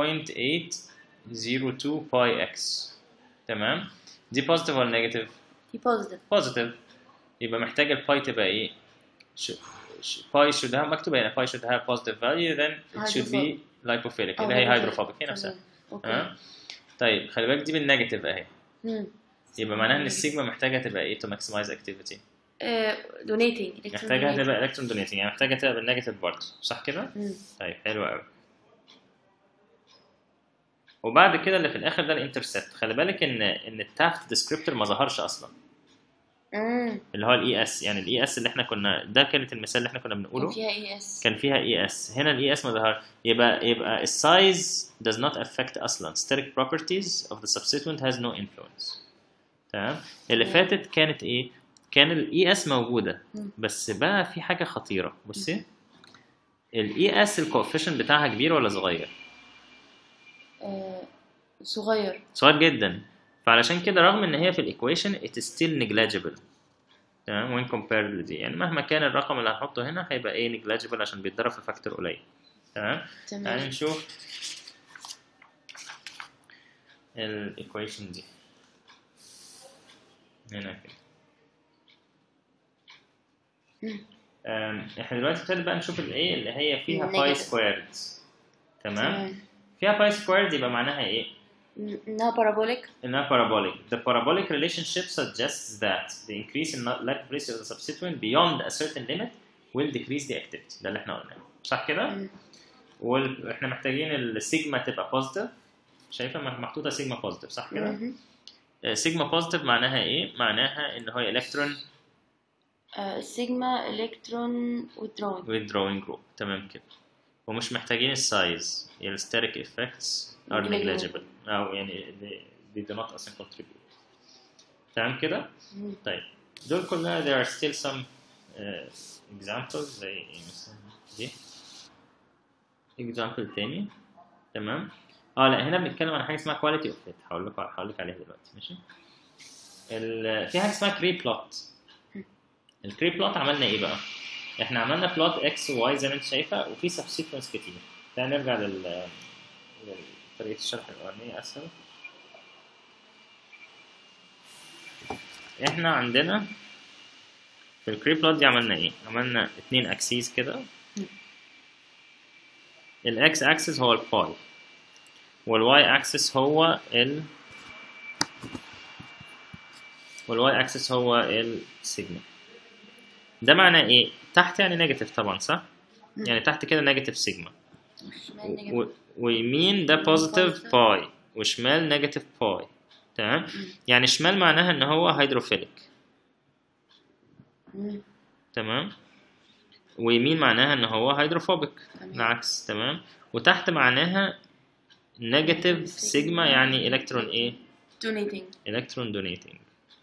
باي اكس تمام دي بوزيتيف ولا نيجاتيف في بوزيتيف بوزيتيف يبقى محتاج الباي تبقى ايه باي should have مكتوب هنا باي should have positive value then it should be lipophilic اللي هي hydrophobic هي نفسها اوكي تمام طيب خلي بالك دي بالنيجاتيف اهي مم. يبقى معناها ان السيجما محتاجه تبقى ايه to maximize activity دونيتنج محتاجها تبقى الكترون دونيتنج يعني محتاجه تبقى بالنيجاتيف برضه صح كده مم. طيب حلو قوي وبعد كده اللي في الاخر ده الانترسبت خلي بالك ان ان التافت ديسكريبتور ما ظهرش اصلا امم اللي هو الاي اس يعني الاي اس اللي احنا كنا ده كانت المثال اللي احنا كنا بنقوله كان فيها اي اس كان فيها اي اس هنا الاي اس ما ظهر يبقى يبقى السايز does not affect اصلا steric properties of the substituent has no influence تمام اللي تمام. فاتت كانت ايه كان الاي اس موجوده مم. بس بقى في حاجه خطيره بصي الاي اس الكوفيشنت بتاعها كبير ولا صغير آه، صغير صغير جدا فعلشان كده رغم ان هي في الايكويشن it is still negligible تمام when compared لدي يعني مهما كان الرقم اللي هنحطه هنا هيبقى ايه negligible عشان بيتضرب في فاكتور قليل تمام تعالى تمام نشوف الايكويشن دي هنا كده مم. أم، احنا دلوقتي ابتدى بقى نشوف الايه اللي هي فيها باي Negative. سكويرد تمام تمام فيها باي سكويرد يبقى معناها ايه م- انها بارابوليك انها parabolic. The parabolic relationship suggests that the increase in lack of ratio of the substituent beyond a certain limit will decrease the activity. ده اللي احنا قلناه. صح كده؟ مم. واحنا محتاجين السيجما تبقى بوزيتيف. شايفه م- محطوطه سيجما بوزيتيف صح كده؟ مهم. سيجما بوزيتيف معناها ايه؟ معناها ان هو الكترون آه، سيجما الكترون withdrawing withdrawing group تمام كده. ومش محتاجين السايز. الستاتيك effects are Negligible. negligible او يعني they, they do not اصلا contribute. تمام كده؟ مم. طيب دول كلها there are still some uh, examples زي ايه مثلا دي example تاني تمام اه لا هنا بنتكلم عن حاجه اسمها quality of fit هقول لكم هقول لك عليها دلوقتي ماشي ال... في حاجه اسمها كري بلوت الكري بلوت عملنا ايه بقى احنا عملنا بلوت اكس وواي زي ما انت شايفه وفي سبسيكونس كتير تعال نرجع لل طريقه الشرح الاولانيه اسهل احنا عندنا في الكري بلوت دي عملنا ايه عملنا اتنين اكسيس كده الاكس اكسس هو الباي والواي اكسس هو ال والواي اكسس هو السيجما ده معناه ايه تحت يعني نيجاتيف طبعا صح مم. يعني تحت كده نيجاتيف سيجما شمال نيجاتيف. و- ويمين ده بوزيتيف Positive. باي وشمال نيجاتيف باي تمام يعني شمال معناها ان هو هيدروفيليك مم. تمام ويمين معناها ان هو هيدروفوبيك تمام. العكس تمام وتحت معناها نيجاتيف سيجما يعني الكترون ايه donating الكترون دونيتنج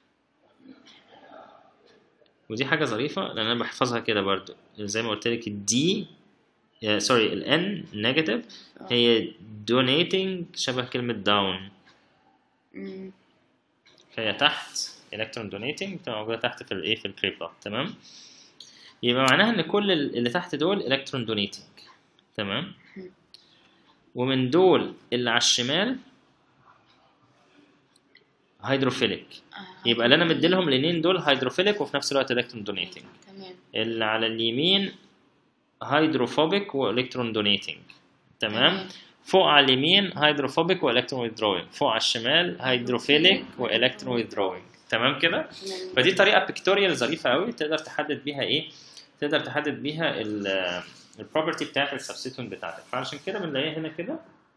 ودي حاجه ظريفه لان انا بحفظها كده برضو زي ما قلت لك الدي سوري الان نيجاتيف هي دونيتنج شبه كلمه داون مم. فهي تحت الكترون دونيتنج بتبقى موجوده تحت في الايه في الكري بلوت تمام يبقى معناها ان كل ال- اللي تحت دول الكترون دونيتنج تمام ومن دول اللي على الشمال هيدروفيليك آه. يبقى اللي انا مديلهم الاثنين دول هيدروفيليك وفي نفس الوقت الكترون دونيتنج تمام اللي على اليمين هيدروفوبيك والكترون دونيتنج تمام تمام. فوق على اليمين هيدروفوبيك والكترون ويدروينج فوق على الشمال هيدروفيليك والكترون ويدروينج تمام كده تمام. فدي طريقه بيكتوريال ظريفه قوي تقدر تحدد بيها ايه تقدر تحدد بيها البروبرتي بتاعت السبستيتوينت بتاعتك فعشان كده بنلاقيها هنا كده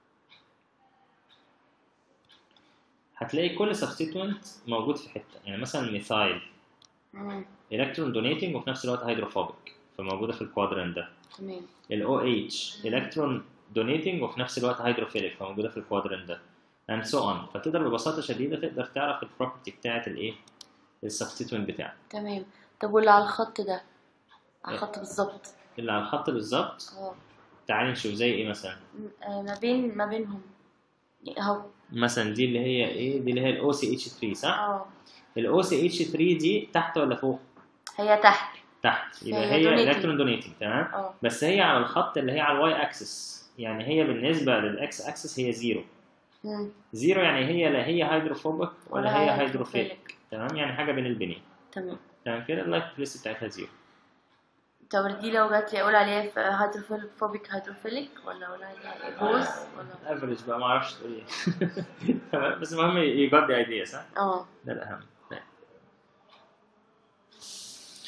هتلاقي كل سبستيتوينت موجود في حته يعني مثلا ميثايل مم. الكترون دونيتنج وفي نفس الوقت هيدروفوبيك فموجوده في الكوادرانت ده تمام الاو اتش الكترون دونيتنج وفي نفس الوقت هيدروفيليك فموجوده في الكوادرانت ده and so on فتقدر ببساطه شديده تقدر تعرف البروبرتي بتاعت الايه السبستيتوينت بتاعك تمام طب واللي على الخط ده على الخط بالظبط اللي على الخط بالظبط اه تعالي نشوف زي ايه مثلا م- آه، ما بين ما بينهم اهو مثلا دي اللي هي ايه دي اللي هي الاو سي اتش 3 صح اه الاو سي اتش 3 دي تحت ولا فوق هي تحت تحت يبقى فهي هي donating. الكترون دونيتنج تمام اه بس هي على الخط اللي هي على الواي اكسس يعني هي بالنسبه للاكس اكسس هي زيرو مم. زيرو يعني هي لا هي هيدروفوبيك ولا ولا هي هي هيدروفيليك hydrophilic. تمام يعني حاجه بين البنين تمام تمام كده اللايف بريس بتاعتها زيرو طب دي لو جات لي اقول عليها هيدروفوبيك هيدروفيليك ولا اقول عليها بوز ولا افريج بقى ما اعرفش تقول ايه تمام بس المهم يو جوت ذا ايديا صح اه ده الاهم طيب.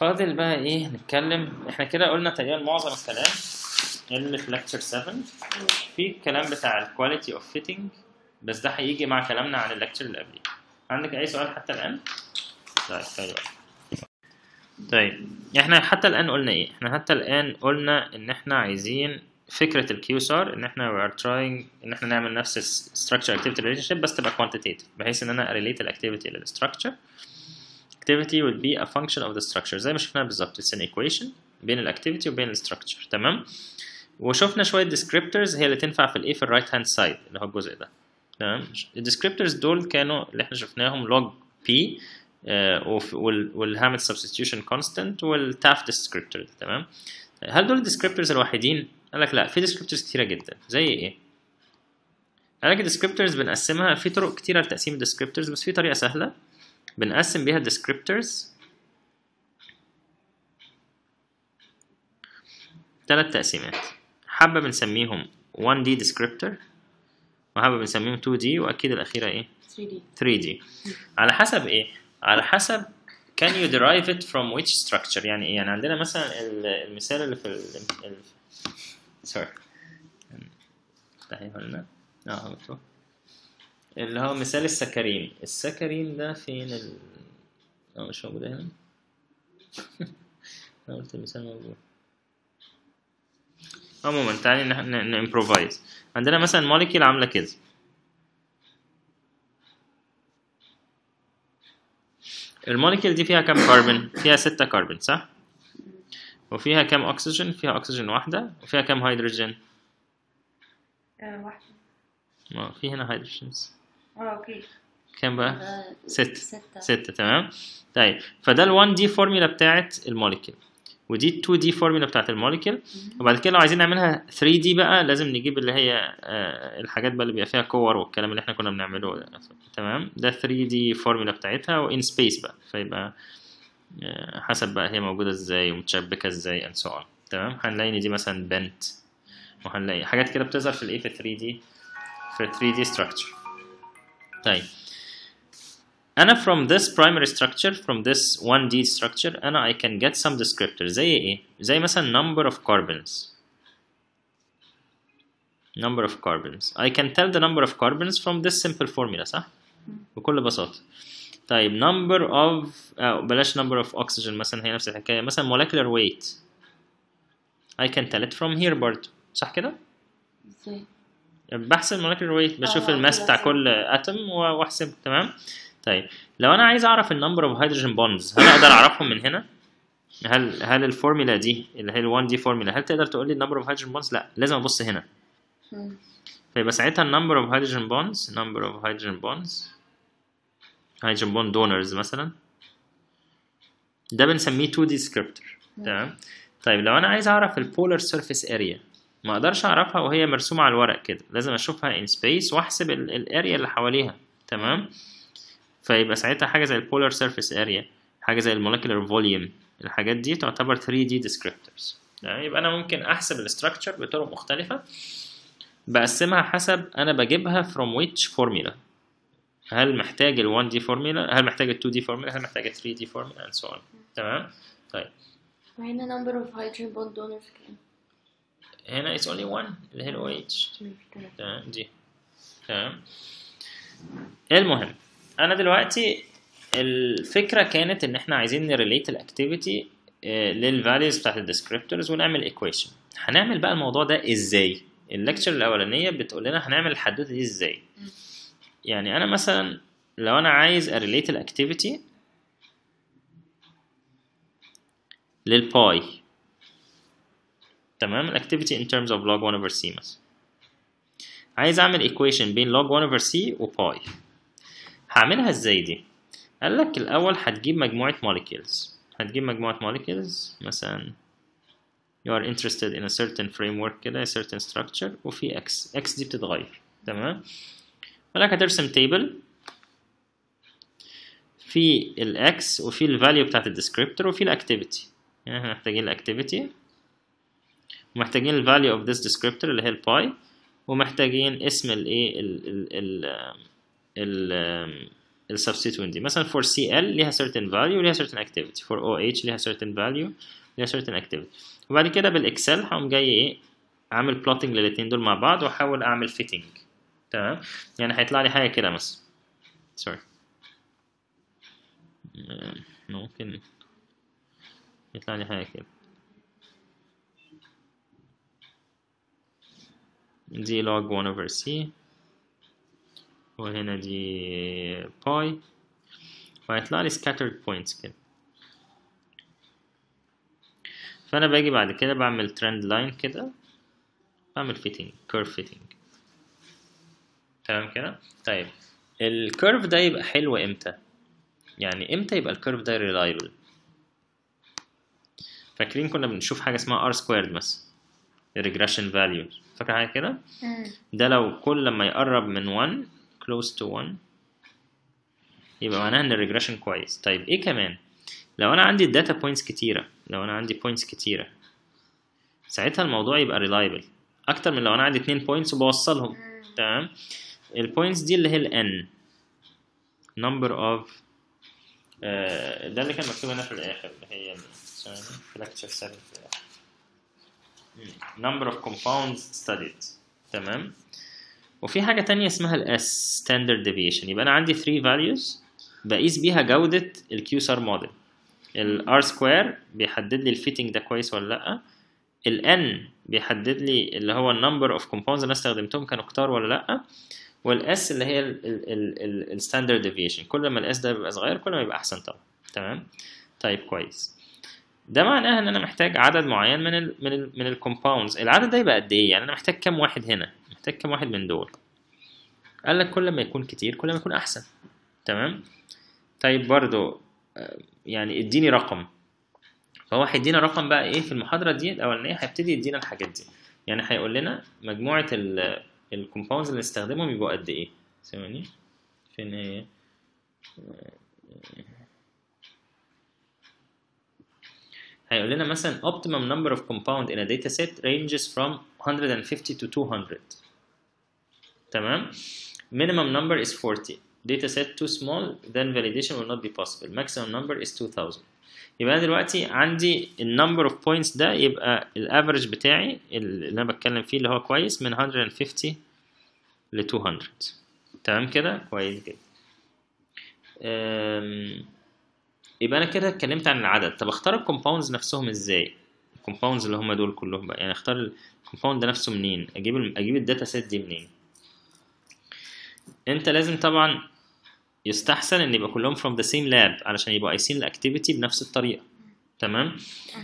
فاضل بقى ايه نتكلم احنا كده قلنا تقريبا معظم الكلام اللي في lecture 7 في الكلام بتاع الكواليتي اوف فيتنج بس ده هيجي مع كلامنا عن الليكتشر اللي قبليه عندك اي سؤال حتى الان طيب حلو طيب احنا حتى الان قلنا ايه احنا حتى الان قلنا ان احنا عايزين فكره الكيو سار ان احنا we are trying ان احنا نعمل نفس structure activity relationship بس تبقى quantitative بحيث ان انا relate الاكتيفيتي للستراكشر activity would be a function of the structure زي ما شفنا بالظبط it's an equation بين الاكتيفيتي وبين الستراكشر تمام وشفنا شويه descriptors هي اللي تنفع في الايه في الرايت هاند سايد اللي هو الجزء ده تمام الديسكريبتورز دول كانوا اللي احنا شفناهم log p والهامل سبستيوشن كونستانت والتاف ديسكريبتور تمام هل دول الديسكريبتورز الوحيدين قال لك لا في ديسكريبتورز كتيره جدا زي ايه قال لك الديسكريبتورز بنقسمها في طرق كتيره لتقسيم الديسكريبتورز بس في طريقه سهله بنقسم بيها الديسكريبتورز ثلاث تقسيمات حبه بنسميهم 1D descriptor وحبه بنسميهم 2D واكيد الاخيره ايه 3D 3D على حسب ايه على حسب can you derive it from which structure يعني ايه يعني عندنا مثلا ال- المثال اللي في ال ال sorry افتحيه لنا اه هو مكتوب. اللي هو مثال السكرين السكرين ده فين ال اه مش موجود هنا انا قلت المثال موجود عموما تعالي نمبروفايز عندنا مثلا موليكيول عامله كده الموليكيول دي فيها كام كربون فيها ستة كربون صح وفيها كام اكسجين فيها اكسجين واحدة وفيها كام هيدروجين آه واحدة اه في هنا هيدروجينز اه اوكي كام بقى آه، ستة ستة ستة تمام طيب فده ال 1 دي فورميلا بتاعت الموليكيول ودي ال 2 دي فورميلا بتاعت الموليكيول وبعد كده لو عايزين نعملها 3 دي بقى لازم نجيب اللي هي آه، الحاجات بقى اللي بيبقى فيها كور والكلام اللي احنا كنا بنعمله ده. تمام ده 3 دي فورميلا بتاعتها وان سبيس بقى فيبقى آه، حسب بقى هي موجودة ازاي ومتشبكة ازاي and so on تمام هنلاقي ان دي مثلا بنت وهنلاقي حاجات كده بتظهر في الايه في 3 دي في 3 دي structure طيب انا from this primary structure from this 1D structure انا I can get some descriptors زي ايه زي مثلا number of carbons number of carbons I can tell the number of carbons from this simple formula صح بكل بساطة طيب number of أو بلاش number of oxygen مثلا هي نفس الحكاية مثلا molecular weight I can tell it from here برضه صح كده ازاي بحسب المولكيولر ويت بشوف آه، الماس كده بتاع صح. كل اتم واحسب تمام طيب لو انا عايز اعرف النمبر اوف هيدروجين بوندز هل اقدر اعرفهم من هنا هل هل الفورميلا دي اللي هي ال 1 دي فورميلا هل تقدر تقول لي النمبر اوف هيدروجين بوندز لا لازم ابص هنا مم. فيبقى ساعتها النمبر اوف هيدروجين بوندز نمبر اوف هيدروجين بوندز هيدروجين بوند دونرز مثلا ده بنسميه 2 دي سكريبتور تمام طيب لو انا عايز اعرف البولار سيرفيس اريا ما اقدرش اعرفها وهي مرسومه على الورق كده لازم اشوفها ان سبيس واحسب الاريا اللي حواليها تمام فيبقى ساعتها حاجه زي البولار سيرفيس اريا حاجه زي المولكيولر فوليوم الحاجات دي تعتبر 3 دي descriptors يعني يبقى انا ممكن احسب الاستراكشر بطرق مختلفه بقسمها حسب انا بجيبها from which formula هل محتاج ال 1 دي فورميلا هل محتاج ال 2 دي فورميلا هل محتاج ال 3 دي فورميلا and so on تمام طيب وهنا number of hydrogen bond donors كام؟ هنا it's only one اللي هي ال OH مم، تمام. تمام دي تمام المهم انا دلوقتي الفكره كانت ان احنا عايزين نريليت الاكتيفيتي للفاليوز بتاعت الديسكريبتورز ونعمل ايكويشن هنعمل بقى الموضوع ده ازاي الليكتشر الاولانيه بتقول لنا هنعمل الحدوته دي ازاي يعني انا مثلا لو انا عايز اريليت الاكتيفيتي للباي تمام الاكتيفيتي in terms of log 1 over c مثلا عايز اعمل equation بين log 1 over c وباي هعملها ازاي دي قال لك الاول هتجيب مجموعه molecules هتجيب مجموعه molecules مثلا you are interested in a certain framework كده a certain structure وفي x x دي بتتغير تمام قال لك هترسم table في ال x وفي ال value بتاعت ال descriptor وفي ال activity يعني احنا محتاجين ال activity ومحتاجين ال value of this descriptor اللي هي ال pi ومحتاجين اسم الايه ال ال ال ال السبستيتوين دي مثلا for CL ليها certain value وليها certain activity for OH ليها certain value ليها certain activity وبعد كده بالاكسل هقوم جاي ايه عامل plotting للاتنين دول مع بعض واحاول اعمل fitting تمام يعني هيطلع لي حاجه كده مثلا سوري ممكن يطلع لي حاجه كده دي log 1 over c وهنا دي باي وهيطلع لي scattered points كده فأنا باجي بعد كده بعمل trend line كده بعمل fitting curve fitting تمام كده طيب الكيرف ده يبقى حلو امتى يعني امتى يبقى الكيرف ده reliable فاكرين كنا بنشوف حاجة اسمها r squared مثلا regression value فاكر حاجة كده مم. ده لو كل ما يقرب من 1 close to 1 يبقى معناها ان الريجريشن كويس طيب ايه كمان لو انا عندي الداتا بوينتس كتيره لو انا عندي بوينتس كتيره ساعتها الموضوع يبقى reliable اكتر من لو انا عندي اتنين بوينتس وبوصلهم تمام البوينتس دي اللي هي ال n number of آه، ده اللي كان مكتوب هنا في الاخر اللي هي ال- ثواني، في lecture 7 في الاخر مم. number of compounds studied تمام وفي حاجة تانية اسمها ال S standard deviation يبقى أنا عندي 3 values بقيس بيها جودة ال QSAR model ال R square بيحدد لي الفيتنج ده كويس ولا لأ ال N بيحدد لي اللي هو ال number of compounds اللي أنا استخدمتهم كانوا كتار ولا لأ وال S اللي هي ال ال ال ال ال standard deviation كل ما ال S ده بيبقى صغير كل ما يبقى أحسن طبعا تمام طيب كويس ده معناه ان انا محتاج عدد معين من ال من ال من الكومباوندز العدد ده يبقى قد ايه يعني انا محتاج كام واحد هنا محتاج كام واحد من دول قال لك كل ما يكون كتير كل ما يكون احسن تمام طيب برضو آه، يعني اديني رقم فهو هيدينا رقم بقى ايه في المحاضره دي الاولانيه هيبتدي يدينا الحاجات دي يعني هيقول لنا مجموعه الكومباوندز اللي نستخدمهم يبقوا قد ايه ثواني فين هي هيقول لنا مثلا optimum number of compound in a data set ranges from 150 to 200 تمام minimum number is 40 data set too small then validation will not be possible maximum number is 2000 يبقى انا دلوقتي عندي ال number of points ده يبقى الافرج بتاعي اللي انا بتكلم فيه اللي هو كويس من 150 ل 200 تمام كده كويس جدا أم، يبقى انا كده اتكلمت عن العدد طب اختار الكومباوندز نفسهم ازاي الكومباوندز اللي هم دول كلهم بقى يعني اختار الكومباوند ده نفسه منين اجيب ال- اجيب الداتا سيت دي منين انت لازم طبعا يستحسن ان يبقى كلهم from the same lab علشان يبقوا قايسين الاكتيفيتي بنفس الطريقه تمام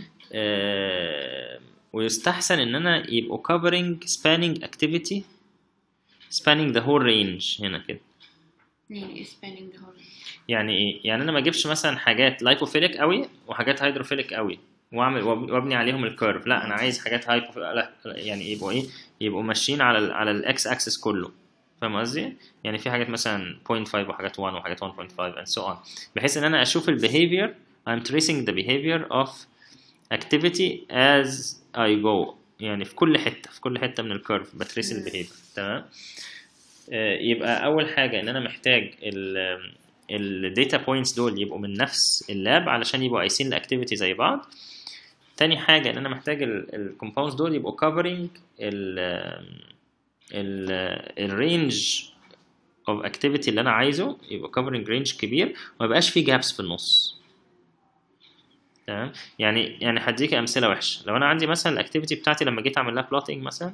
آه ويستحسن ان انا يبقوا covering spanning activity spanning the whole range هنا كده يعني spanning the whole يعني ايه يعني انا ما اجيبش مثلا حاجات لايبوفيليك قوي وحاجات هيدروفيليك قوي واعمل وأب- وابني عليهم الكيرف لا انا عايز حاجات هايبو لا يعني يبقوا ايه يبقوا ماشيين على ال على الاكس اكسس كله فاهم قصدي يعني في حاجات مثلا 0.5 وحاجات 1 وحاجات 1.5 and so on بحيث ان انا اشوف ال behavior I'm tracing the behavior of activity as I go يعني في كل حته في كل حته من الكيرف بتريس ال behavior تمام آه، يبقى اول حاجه ان انا محتاج ال الداتا بوينتس دول يبقوا من نفس اللاب علشان يبقوا قايسين الاكتيفيتي زي بعض تاني حاجه ان انا محتاج الكومباوندز دول يبقوا كفرنج ال ال الرينج اوف اكتيفيتي اللي انا عايزه يبقى كفرنج رينج كبير وما يبقاش فيه جابس في النص تمام يعني يعني هديك امثله وحشه لو انا عندي مثلا الاكتيفيتي بتاعتي لما جيت اعمل لها بلوتنج مثلا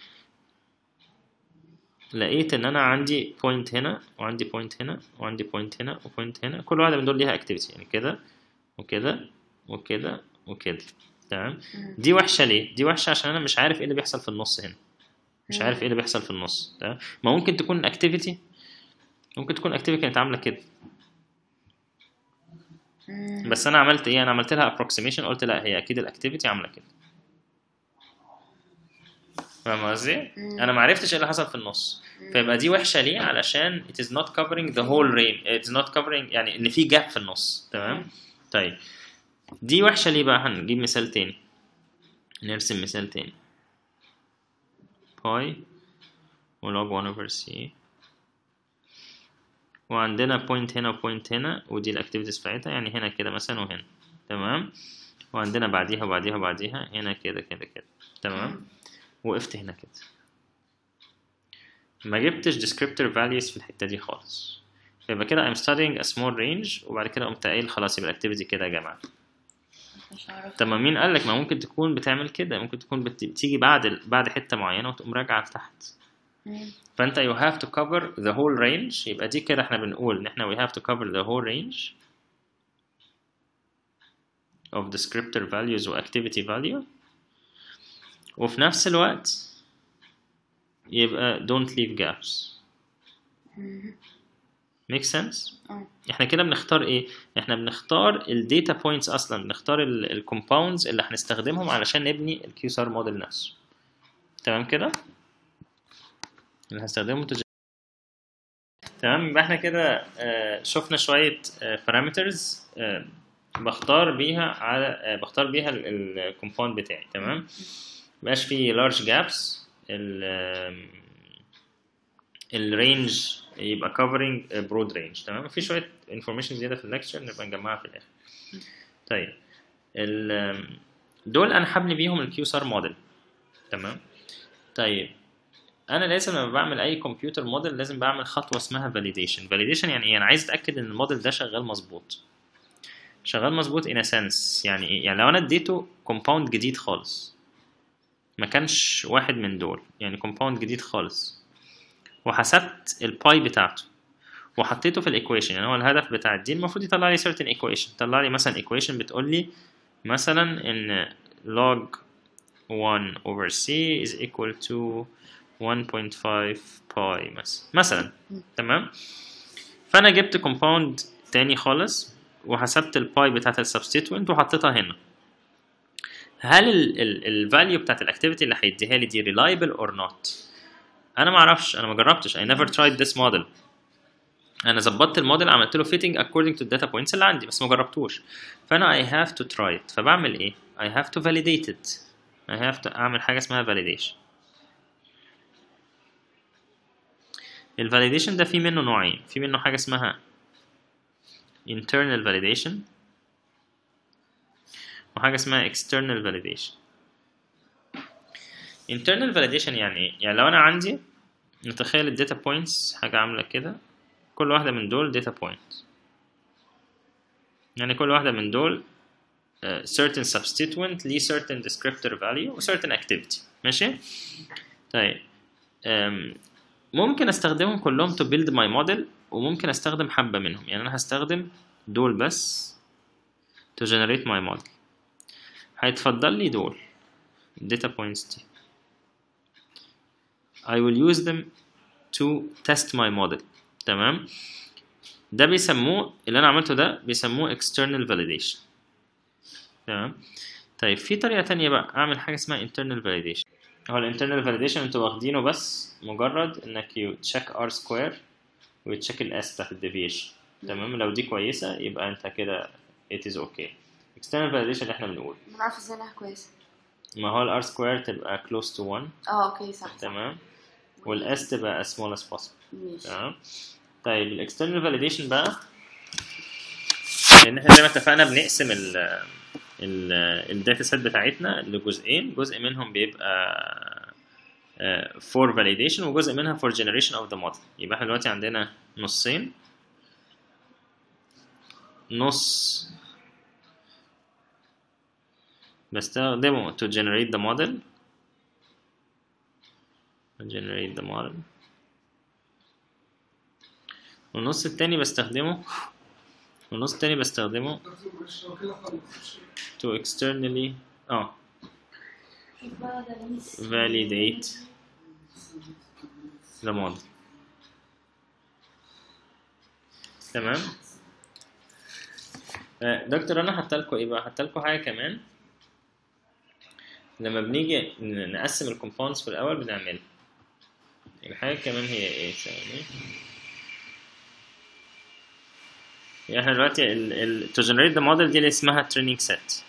لقيت ان انا عندي بوينت هنا وعندي بوينت هنا وعندي بوينت هنا وبوينت هنا كل واحده من دول ليها اكتيفيتي يعني كده وكده وكده وكده تمام دي وحشه ليه دي وحشه عشان انا مش عارف ايه اللي بيحصل في النص هنا مش عارف ايه اللي بيحصل في النص تمام ما ممكن تكون اكتيفيتي ممكن تكون اكتيفيتي كانت عامله كده بس انا عملت ايه انا عملت لها approximation قلت لا هي اكيد الاكتيفيتي عامله كده فاهم قصدي انا ما عرفتش ايه اللي حصل في النص فيبقى دي وحشه ليه علشان it is not covering the whole range it is not covering يعني ان في جاب في النص تمام طيب دي وحشه ليه بقى هنجيب مثال تاني نرسم مثال تاني باي ولوج 1 over c وعندنا بوينت هنا وبوينت هنا ودي الاكتيفيتيز بتاعتها يعني هنا كده مثلا وهنا تمام وعندنا بعديها وبعديها وبعديها هنا كده كده كده تمام وقفت هنا كده ما جبتش descriptor values في الحتة دي خالص فيبقى كده I'm studying a small range وبعد كده قمت قايل خلاص يبقى الاكتيفيتي كده يا جماعة مش عارف طب ما مين قال لك ما ممكن تكون بتعمل كده ممكن تكون بت- بتيجي بعد ال- بعد حتة معينة وتقوم راجعة لتحت مم. فانت you have to cover the whole range يبقى دي كده احنا بنقول ان احنا we have to cover the whole range of descriptor values و activity value وفي نفس الوقت يبقى don't leave gaps مم. make sense اه احنا كده بنختار ايه احنا بنختار الداتا بوينتس اصلا بنختار الكومباوندز اللي هنستخدمهم علشان نبني الكيو ار موديل نفسه تمام كده اللي هنستخدمه تج... تمام يبقى احنا كده آه، شفنا شويه بارامترز بختار بيها على آه، بختار بيها الكومباوند بتاعي تمام مبقاش فيه large gaps ال الرينج يبقى covering a broad range تمام في شويه information زياده في الليكتشر نبقى نجمعها في الاخر طيب ال دول انا هبني بيهم الكيو ار موديل تمام طيب انا لازم لما بعمل اي كمبيوتر موديل لازم بعمل خطوه اسمها validation validation يعني ايه انا عايز اتاكد ان الموديل ده شغال مظبوط شغال مظبوط in a sense يعني ايه يعني لو انا اديته كومباوند جديد خالص ما كانش واحد من دول يعني كومباوند جديد خالص وحسبت الباي بتاعته وحطيته في الايكويشن يعني هو الهدف بتاع دي المفروض يطلع لي certain equation طلع لي مثلا equation بتقول لي مثلا ان log 1 over c is equal to 1.5 باي مثلا مثلا تمام فانا جبت كومباوند تاني خالص وحسبت الباي بتاعت السبستيتوينت وحطيتها هنا هل الفاليو بتاعت الاكتيفيتي اللي هيديها لي دي reliable or not انا ما اعرفش انا ما جربتش I never tried this model انا ظبطت الموديل عملت له fitting according to the data points اللي عندي بس ما جربتوش فانا I have to try it فبعمل ايه I have to validate it I have to اعمل حاجه اسمها validation الفاليديشن ده في منه نوعين في منه حاجه اسمها internal validation وحاجه اسمها external validation internal validation يعني ايه يعني لو انا عندي نتخيل الداتا بوينتس حاجه عامله كده كل واحده من دول داتا بوينت يعني كل واحده من دول uh, certain substituent ليه certain descriptor value و certain activity ماشي طيب um, ممكن استخدمهم كلهم to build my model وممكن استخدم حبة منهم يعني انا هستخدم دول بس to generate my model هيتفضل لي دول data points دي I will use them to test my model تمام ده بيسموه اللي انا عملته ده بيسموه external validation تمام طيب في طريقة تانية بقى اعمل حاجة اسمها internal validation هو ال internal validation انتوا واخدينه بس مجرد انك you check r square وتشيك ال s بتاعت ال deviation تمام لو دي كويسة يبقى انت كده it is okay external validation اللي احنا بنقول بنعرف ازاي انها كويسة ما هو ال r square تبقى close to 1 اه اوكي صح صح تمام وال s تبقى as small as possible ماشي تمام طيب ال external validation بقى لان احنا زي ما اتفقنا بنقسم ال ال الداتا سيت بتاعتنا لجزئين جزء منهم بيبقى آه، for validation وجزء منها for generation of the model يبقى احنا دلوقتي عندنا نصين نص بستخدمه to generate the model generate the model والنص التاني بستخدمه والنص التاني بستخدمه to externally اه validate the model تمام آه، دكتور انا حاطه ايه بقى حاطه حاجه كمان لما بنيجي ن- نقسم الكومباوندز في الاول بنعملها الحاجه كمان هي ايه ثواني يعني احنا دلوقتي ال ال to generate the model دي اللي اسمها training set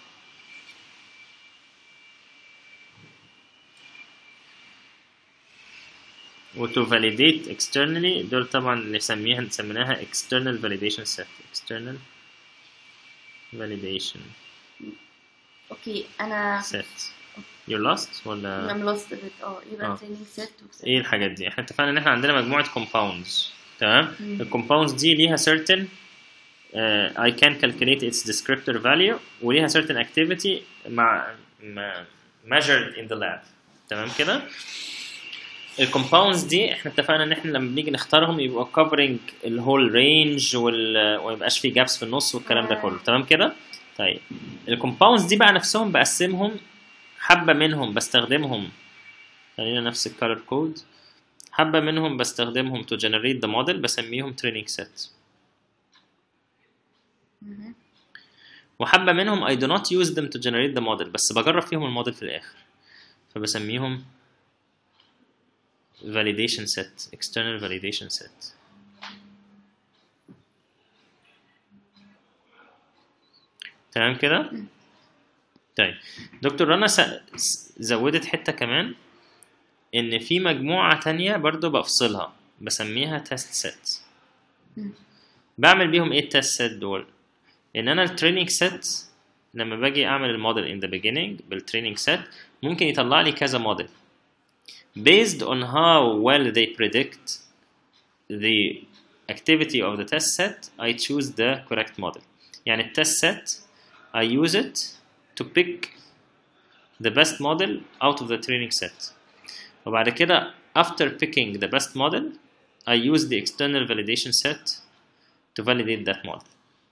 وتو validate externally دول طبعا اللي نسميها سميناها external validation set external validation اوكي انا set you're lost ولا I'm lost a bit اه آه. يبقى training set و set. ايه الحاجات دي احنا اتفقنا ان احنا عندنا مجموعة compounds تمام مم. الكومباوندز دي ليها certain uh, I can calculate its descriptor value وليها certain activity مع مع- measured in the lab تمام كده الكومباوندز دي احنا اتفقنا ان احنا لما بنيجي نختارهم يبقوا covering الهول رينج وال... وميبقاش في جابس في النص والكلام ده كله تمام كده طيب الكومباوندز دي بقى نفسهم بقسمهم حبة منهم بستخدمهم خلينا نفس الكالر كود حبة منهم بستخدمهم to generate the model بسميهم training set مهم. وحبة منهم I do not use them to generate the model بس بجرب فيهم الموديل في الآخر فبسميهم validation set external validation set تمام كده طيب دكتور رنا س- س- زودت حتة كمان إن في مجموعة تانية برضو بفصلها بسميها test set مم. بعمل بيهم ايه التست سيت دول ان انا التريننج سيت لما باجي اعمل الموديل in the beginning بالتريننج سيت ممكن يطلع لي كذا موديل based on how well they predict the activity of the test set I choose the correct model يعني التست set I use it to pick the best model out of the training set وبعد كده after picking the best model I use the external validation set to validate that model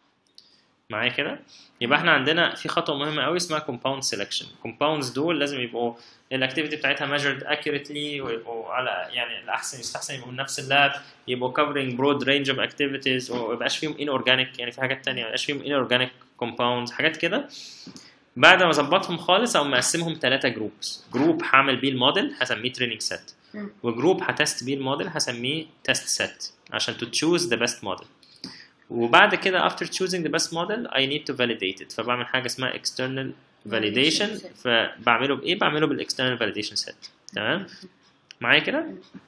معايا كده يبقى احنا عندنا في خطوه مهمه قوي اسمها compound selection compounds دول لازم يبقوا الاكتيفيتي بتاعتها measured accurately ويبقوا على يعني الاحسن يستحسن يبقوا من نفس اللاب يبقوا covering broad range of activities وما يبقاش فيهم inorganic يعني في حاجات تانية ما يبقاش فيهم inorganic compounds حاجات كده بعد ما اظبطهم خالص او مقسمهم ثلاثه جروبس جروب هعمل بيه الموديل هسميه training set مم. وجروب هتست بيه الموديل هسميه test set عشان to choose the best model وبعد كده after choosing the best model I need to validate it فبعمل حاجة اسمها external validation Validation set. فبعمله بإيه؟ بعمله بالexternal validation set تمام؟ معايا كده؟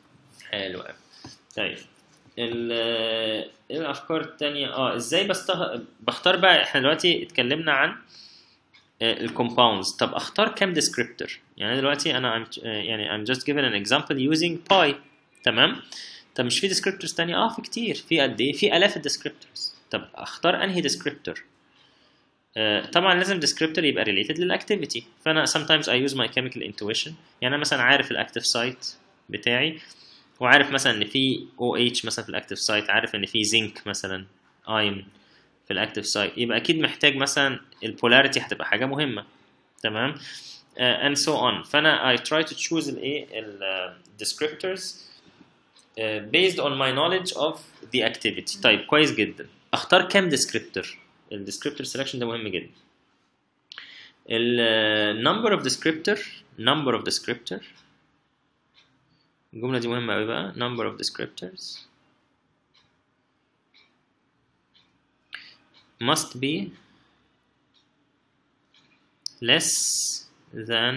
حلو أوي طيب ال ايه الافكار التانية اه ازاي بستغ... بختار بقى احنا دلوقتي اتكلمنا عن الكومباوندز طب اختار كام ديسكريبتور يعني دلوقتي انا I'm, آه، يعني I'm just given an example using باي تمام طب مش في ديسكريبتورز تانية اه في كتير في قد ايه في الاف الديسكريبتورز طب اختار انهي ديسكريبتور آه، طبعا لازم ديسكريبتور يبقى related للاكتيفيتي فانا sometimes I use my chemical intuition يعني انا مثلا عارف الاكتيف سايت بتاعي وعارف مثلا ان في OH مثلا في الاكتيف سايت عارف ان في زنك مثلا ايون في الاكتيف سايت يبقى اكيد محتاج مثلا البولاريتي هتبقى حاجه مهمه تمام uh, and so on فانا I try to choose الايه ال uh, descriptors uh, based on my knowledge of the activity طيب كويس جدا اختار كام descriptor ال descriptor selection ده مهم جدا ال uh, number of descriptor number of descriptor الجملة دي مهمة أوي بقى number of descriptors must be less than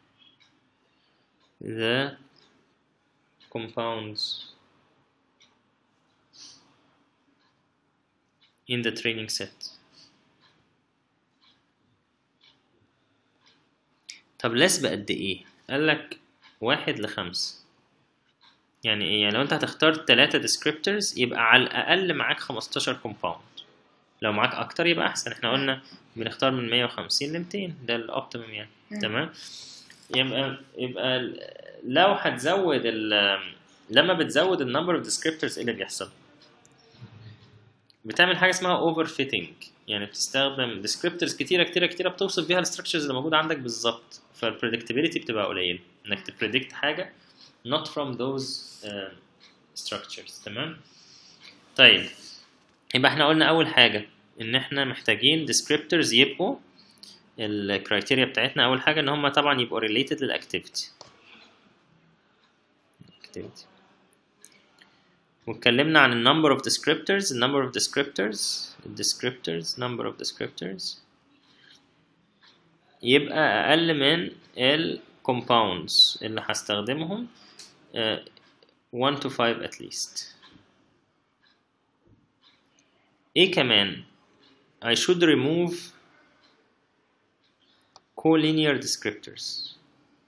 the compounds in the training set طب less بقد ايه قال لك واحد لخمس يعني ايه يعني لو انت هتختار تلاتة descriptors يبقى على الاقل معاك 15 compound لو معاك اكتر يبقى احسن احنا قلنا بنختار من 150 ل 200 ده الاوبتيمم يعني مم. تمام يبقى يبقى ال- لو هتزود ال لما بتزود النمبر اوف descriptors ايه اللي بيحصل بتعمل حاجه اسمها اوفر فيتنج يعني بتستخدم descriptors كتيره كتيره كتيره بتوصف بيها الستراكشرز اللي موجوده عندك بالظبط فالبريدكتبيليتي بتبقى قليله انك تبريدكت حاجه not from those uh, structures تمام طيب يبقى احنا قلنا اول حاجه ان احنا محتاجين descriptors يبقوا الكرايتيريا بتاعتنا اول حاجه ان هم طبعا يبقوا related للاكتيفيتي activity واتكلمنا عن ال number of descriptors ال number of descriptors ال descriptors number of descriptors يبقى اقل من ال compounds اللي هستخدمهم آه، 1 to 5 at least ايه كمان I should remove collinear descriptors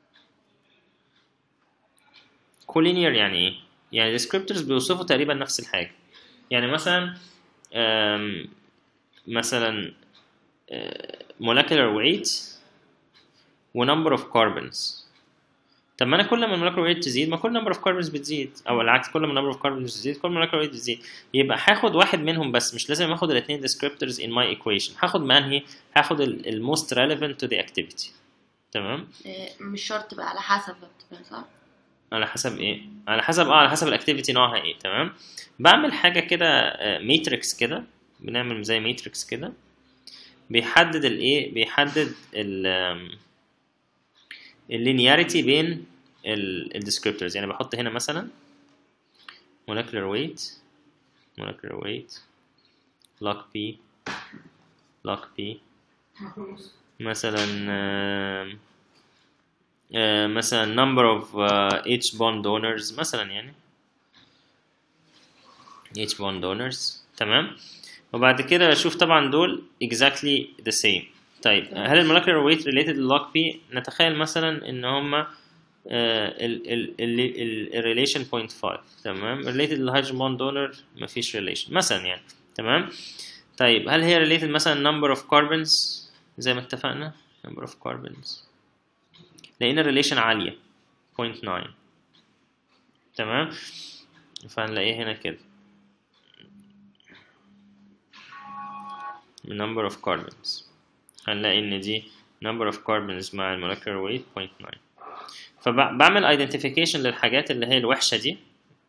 collinear يعني ايه يعني descriptors بيوصفوا تقريبا نفس الحاجة يعني مثلا أم، مثلا آه، molecular weight و number of carbons طب ما انا كل ما المولكيولر ويت تزيد ما كل نمبر اوف كاربونز بتزيد او العكس كل ما نمبر اوف كاربونز تزيد كل ما المولكيولر ويت بتزيد يبقى هاخد واحد منهم بس مش لازم اخد الاثنين descriptors in my equation هاخد ما انهي هاخد ال ال most relevant to the activity تمام إيه، مش شرط بقى على حسب بقى بتبقى صح؟ على حسب ايه على حسب اه على حسب الاكتيفيتي نوعها ايه تمام بعمل حاجه كده ماتريكس كده بنعمل زي ماتريكس كده بيحدد الايه بيحدد ال اللينياريتي بين الديسكريبتورز يعني بحط هنا مثلا molecular weight molecular weight log p log p مثلا آم، آه، مثلا number of آه، H bond donors مثلا يعني H bond donors تمام وبعد كده اشوف طبعا دول exactly the same طيب هل المولكيولر weight related للوج بي نتخيل مثلا ان هما ال ال ال ال relation 0.5 تمام related للهيدروجين bond donor مفيش relation مثلا يعني تمام طيب هل هي related مثلا number of carbons زي ما اتفقنا number of carbons لقينا الريليشن عالية 0.9 تمام فهنلاقيه هنا كده number of carbons هنلاقي ان دي number of carbons مع molecular weight 0.9 فبعمل identification للحاجات اللي هي الوحشة دي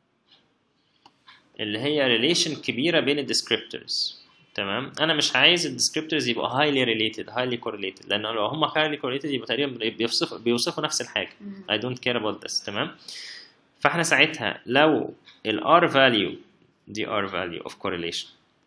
اللي هي relation كبيرة بين ال descriptors تمام انا مش عايز ال descriptors يبقوا highly related highly correlated لان لو هم highly correlated يبقى تقريبا بيوصفوا بيوصفوا نفس الحاجة I don't care about this تمام فاحنا ساعتها لو ال R value دي R value of correlation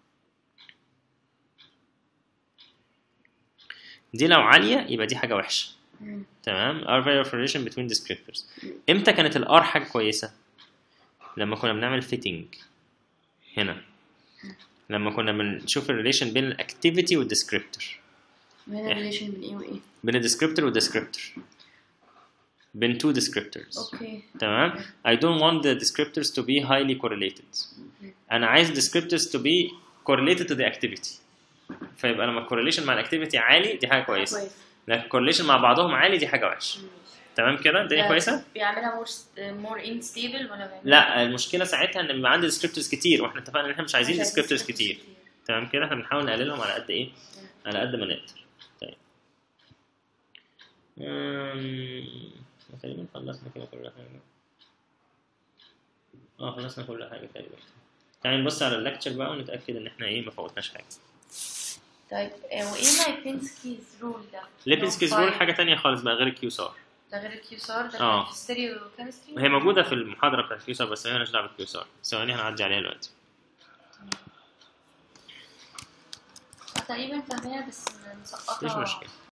دي لو عالية يبقى دي حاجة وحشة مم. تمام R value of correlation between descriptors امتى كانت ال R حاجة كويسة لما كنا بنعمل fitting هنا لما كنا بنشوف الريليشن بين الاكتيفيتي والديسكريبتور وهنا الريليشن بين ايه وايه؟ بين الديسكريبتور والديسكريبتور بين two descriptors اوكي تمام I don't want the descriptors to be highly correlated انا عايز descriptors to be correlated to the activity فيبقى لما الكورليشن مع الاكتيفيتي عالي دي حاجه كويسه كويس لكن الكورليشن مع بعضهم عالي دي حاجه وحشه تمام كده الدنيا ده كويسه بيعملها مور مور انستيبل ولا بيعملها لا المشكله ساعتها ان بيبقى عندي descriptors كتير واحنا اتفقنا ان احنا مش عايزين مش عايزين descriptors descriptors كتير تمام كده احنا بنحاول نقللهم على قد ايه على قد ما نقدر طيب أمم، تقريبا خلصنا كده كل حاجه اه خلصنا كل حاجه تقريبا تعالى نبص على الليكتشر بقى ونتاكد ان احنا ايه ما فوتناش حاجه طيب آه، وايه لايبنسكيز رول ده؟ ليبنسكيز رول حاجه تانية خالص بقى غير الكيو سار ده غير الكيو سار ده آه. كان في ستيريو كيمستري هي موجوده في المحاضره بتاعت الكيو سار بس هي مالهاش دعوه بالكيو سار ثواني هنعدي عليها دلوقتي تقريبا فاهمينها بس مسقطة مفيش مشكله